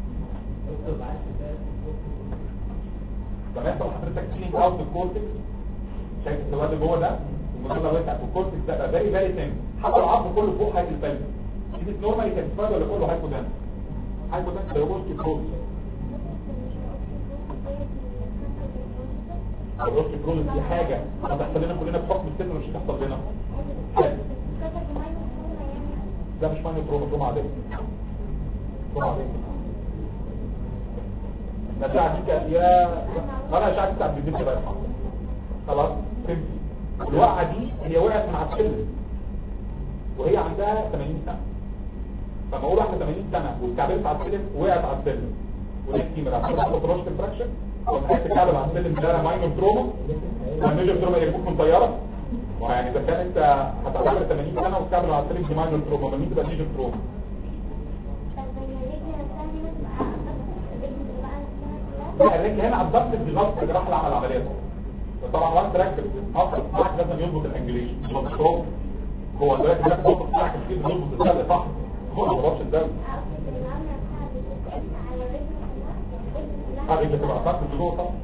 تمام طب حضرتك كلينيك اوت في الكورتكس شايف السواد اللي جوه ده المدرة وسع في الكورتكس ده بقى فيري فيري ثين حتى العظم كله فوق هاي الفلس دي نورمالي كانت سبايد ولا كله هايبودان هايبودان ده اوستي بروز الروستي بروز دي حاجة هتحصل لنا كلنا بحكم السن مش هتحصل لنا ده مش ماني تروما تروما عادية تروما عادية الأشعة دي كانت يا أنا الأشعة دي بتاعت بيبنت بقى خلاص فهمتي الوقعة دي هي وقعت من على السلم وهي عندها 80 سنة فما اقول واحدة 80 سنة واتكعبلت على السلم وقعت على السلم وليه كتيمة هتحصل على بروش كونتراكشن وتحس الكعبل على السلم ده ماينور تروما والميجر تروما يركبك من طيارة ويعني اذا كان انت هتعتبر 80 سنه وتكمل على السلك دي ماينور تروما ما مين تبقى ميجر تروما لا الرجل هنا عضبت بغلط الجراح اللي عمل العمليه طبعا وانت راكب اصلا بتاعك لازم يظبط الانجليش يظبط الصوت هو دلوقتي ده الصوت بتاعك كتير بيظبط الدم صح هو ما ظبطش الدم هذه بتبقى اثار في جوه طبعا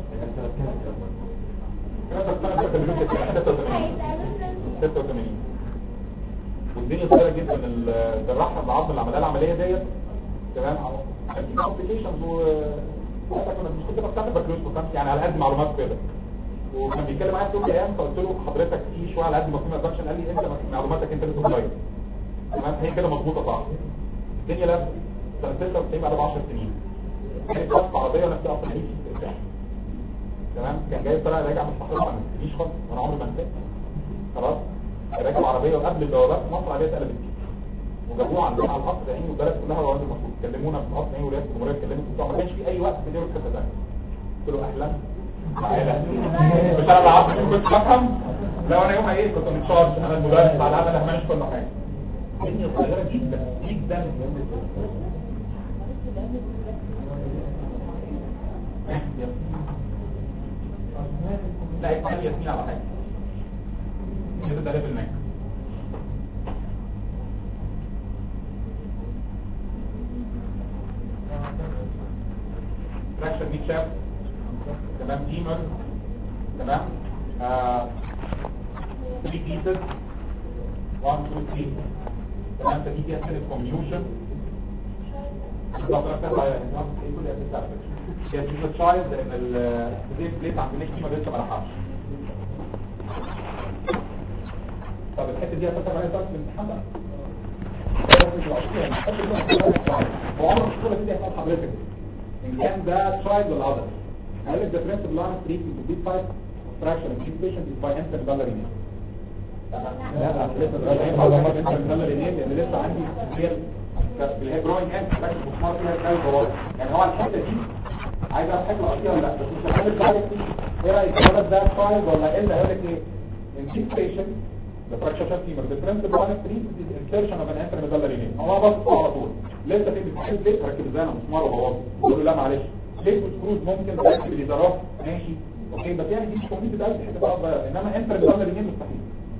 والدنيا صغيره جدا الجراحه العظم اللي عملها العمليه ديت تمام كان في كومبليكيشنز و كنا مش كنت بستعمل بكالوريوس يعني على قد معلومات كده وكان بيتكلم معايا في يوم من الايام فقلت له حضرتك في شويه على قد ما في ادكشن قال لي انت معلوماتك انت لسه صغير تمام هي كده مظبوطه صح الدنيا لف سنه 96 بعد 10 سنين كانت بس عربيه ونفسها اصلا في استرجاع تمام كان جاي طلع راجع من الصحراء ما نسيتنيش خالص وانا عمري ما نسيت خلاص راكب عربيه وقبل الجوابات في مصر عربيه اتقلبت وجابوه عندنا على القصر العيني والبلد كلها وقالوا المفروض كلمونا في القصر العيني ولايه الجمهوريه اتكلموا في البتوع ما كانش في اي وقت في اليوم كده قلت له اهلا تعالى مش انا اللي عارف كنت بفهم لو انا يومها ايه كنت متشارج انا المدرس على العمل همانش كل حاجه الدنيا صغيره جدا جدا لا يتقال ياسمين على حاجه كده ده ليفل ماك فراكشر دي شاف تمام تيمر تمام 3 pieces 1 2 3 تمام فدي فيها سنة كوميوشن بالظبط نفس الحاجة هي دي تشايلد لان الزيت بليت عند نيكي ما لسه ما لحقش طب الحته دي هتفكر عليها درس الامتحان بقى هو عمر الصوره دي هتقول حضرتك ان كان ده تشايلد ولا اذر قال لك the principal line of treatment of this type of fracture in this patient is by enteral ballerina لا لسه لان لسه عندي كتير اللي هي جروينج اند فراكشر مسمار فيها كاي بوابه يعني هو الحته دي عايز اعرف حاجه اصليه ولا لا بس مش هخلي الدايركت ايه رايك الولد ده تشايلد ولا الا هيقول لك ايه in this patient the fracture shaft femur the principal line of treatment is insertion of an enteral ballerina هو بص على طول لسه في بتحس ليه تركب زي انا مسمار وبوابه بقول له لا معلش ليه سكروز ممكن تركب الازارات ماشي اوكي بس يعني دي مش كومبليت قوي حته بقى صغيره انما انتر بالرينين مستحيل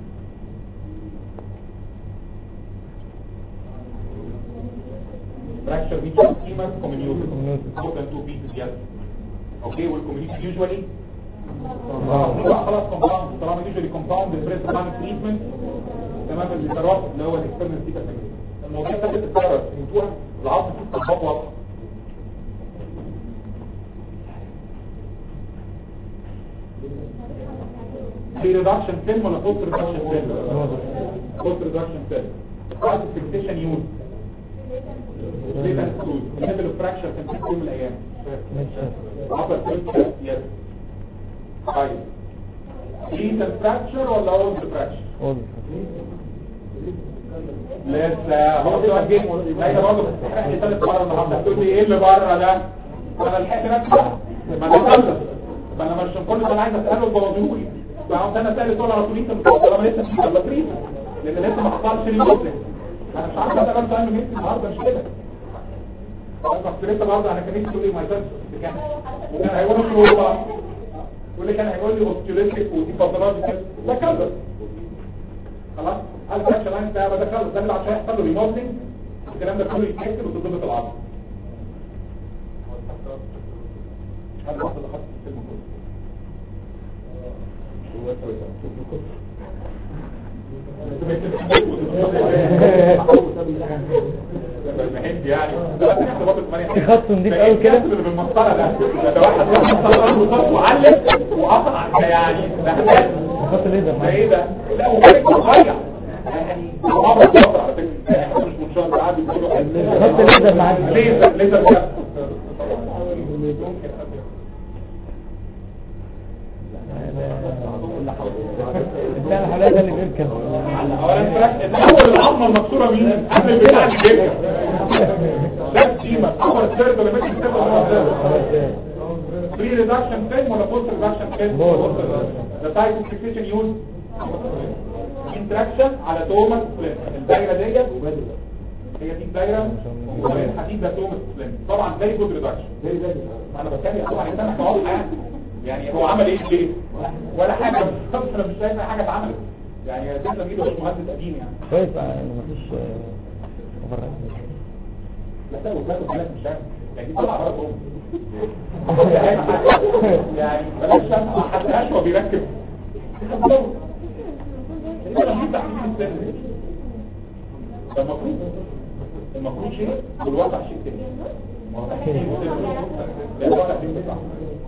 fracture which is schema comminuted more than two pieces yes okay والcommunity usually لا خلاص compound طالما usually compound the first line of treatment تمام الإدارات اللي هو الاكسترنال سيكا الموضوع ده بتتكرر انتوها العظم في الخطوات واضحه في ريدكشن فيلم ولا بوست ريدكشن فيلم بوست ريدكشن فيلم بعد الفيكسيشن يوز ليه ده سكروز الليفل اوف فراكشر كان في يوم من الايام عبر فيلم يس طيب ليه فراكشر ولا اولد فراكشر لسه هو ده جه لا ده برضه احنا ثالث مره النهارده تقول لي ايه اللي بره ده انا لحقت نفسي ما انا خلص ما انا مش كل ما انا عايز اساله بوظهولي فقمت انا سالت ولا رسولين طالما لسه في التطريق لان لسه ما حصلش لي مسلم انا مش عارف انا بقى سؤال مهم النهارده مش كده بس لسه برضه انا كان نفسي تقول لي ما يبانش كان وكان هيقول لي هو واللي كان هيقول لي اوستيوليتيك ودي فضلات ده كذا خلاص قال فراكشر لاين ده ما ده كذا ده اللي عشان يحصل له ريموتنج الكلام ده كله يتكسر وتضبط العظم هذا واحد اللي خط الفيلم كله خط نضيف قوي كده بالمسطره ده ده واحد واحد وعلم وقطع يعني ده خط ليزر ده ايه ده لا وكان صغير يعني عمر فتره على فكره احنا مش منشار عادي بيقولوا خط ليزر معاك ليزر ليزر ده بتاع الحلقة ده اللي بيركب اولا فراك الاول العظمه المكسوره مين قبل البتاع اللي بيركب ده السيما اول الثيرد ولا ماشي الثيرد ولا بري ريدكشن فيلم ولا بوست ريدكشن فيلم ده تايب اوف فيكسيشن يوز انتراكشن على توماس سبلين الدايره ديت هي دي الدايره والحديد ده توماس سبلين طبعا فيري جود ريدكشن فيري فيري انا بتكلم طبعا انت واضحه يعني يعني هو عمل ايه ليه ولا حاجه بالظبط انا مش شايف حاجه اتعملت يعني تسلم ايده مش مهندس قديم يعني كويس بقى انه مفيش اوفر لا ده وكاله بلاش مش عارف يعني دي طلع بره يعني بلاش ما حدش هو بيركب المفروض المفروض شيء والواقع شيء تاني لا الواقع شيء تاني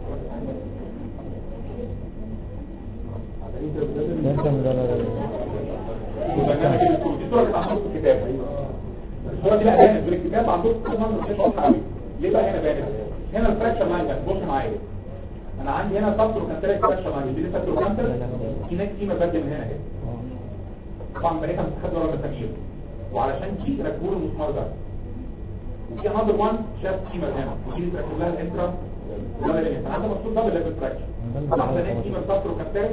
وبرنامج الكود دي صورة كانت عندكم في الكتاب الصورة دي لا بانت في الكتاب عندكم كل منظر مش واضحة قوي ليه بقى هنا بانت هنا الفراكشر لاين ده بص معايا انا عندي هنا سطر وكانتريك فراكشر لاين دي سطر وكانتر في ناس كيما بدل من هنا كده طبعا بنيتها مستخدمة ولا مسامير وعلشان دي ركبوا له المسمار ده وفي انذر وان شاف كيمر هنا ودي اللي تركب لها الانترا ولا اللي انا عندي مقصود دبل ليفل تراكشن طبعا ده كيمر سافرو كابتاج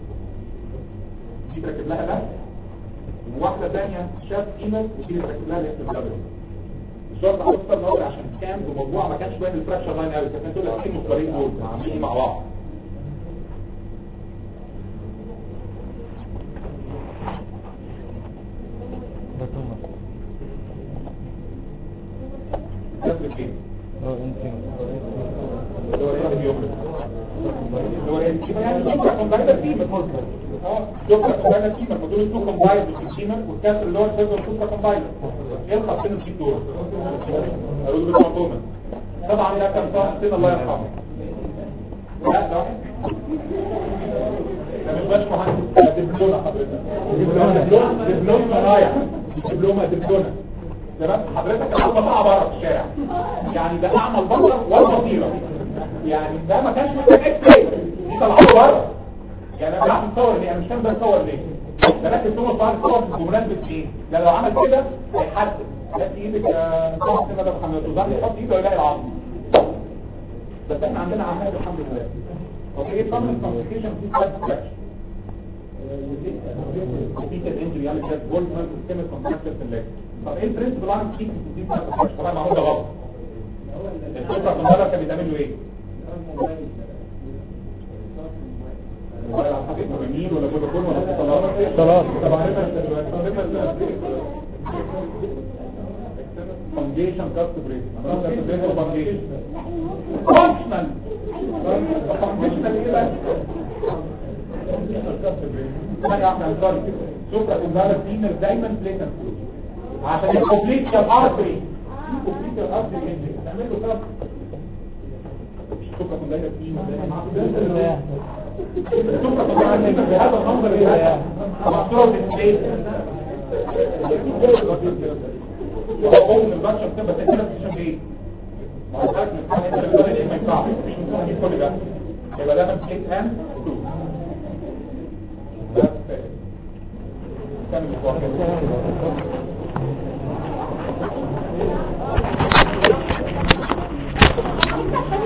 دي تركب لها ده وواحده ثانيه شاف كيمر ودي اللي تركب لها الانترا دبل الشرط على الوسط الاول عشان كان بموضوع ما كانش باين الفراكشر لاين قوي كانت دول الاثنين مصدرين دول عاملين مع بعض ده توماس نفس فين هو انت اللي هو ايه اليوم اللي هو ايه يعني شوف كومبايلر تيم اه شوف كومبايلر تيم ما دول تو كومبايلر بالتيمر والكسر اللي هو السيرفر تو كومبايلر ايه الخط بين التيم دول اقول بتوع توماس طبعا ده كان صاحب سيدنا الله يرحمه لا ده واحد ده مش باش مهندس ده دبلومه حضرتك دبلومه دبلومه صنايع مش دبلومه دبلومه تمام حضرتك العظمه بقى بره في الشارع يعني ده اعمى البصر والبصيره يعني ده ما كانش محتاج اكس راي دي طلعوا بره يعني انا بعرف اتصور ليه انا مش فاهم ده اتصور ليه ده لكن ثم بعد الصور بمناسبه ايه ده لو عمل كده هيحدد لا ايدك يا صاحب كده ده محمد وزاري يحط ايده ويلاقي العظم بس احنا عندنا عمال الحمد لله اوكي كومن كومبليكيشن في سايد فراكشن وفي الانجري يعني كده جولد مان سيستم كونتراكتور في الليج طب ايه البرنسبل عن كيك في سايد فراكشن طبعا معمول ده غلط الفكره في المره كان بيتعمل له ايه ولا حاجه مهمين ولا فودافون ولا اتصالات اتصالات. طب عرفنا انت دلوقتي عرفنا فاونديشن كاست بريك فاونديشن فانكشنال فانكشنال ايه بقى ثانية واحدة I'm sorry سوبرا كومبارا فيمر دايما بليتن عشان الكوبليت الارتري الكوبليت الارتري انجري تعمل له كده سوبرا كومبارا فيمر دايما سوبرا كومبارا فيمر بهذا المنظر اللي مقصورة في البيت وهو من البشر بتبقى تأثيرها في الشم ايه؟ ما هو حاجة من الحاجة اللي بتقول ايه ما ينفعش مش ممكن نجيب كل ده يبقى ده من بليت هاند بس كمل الواقع انت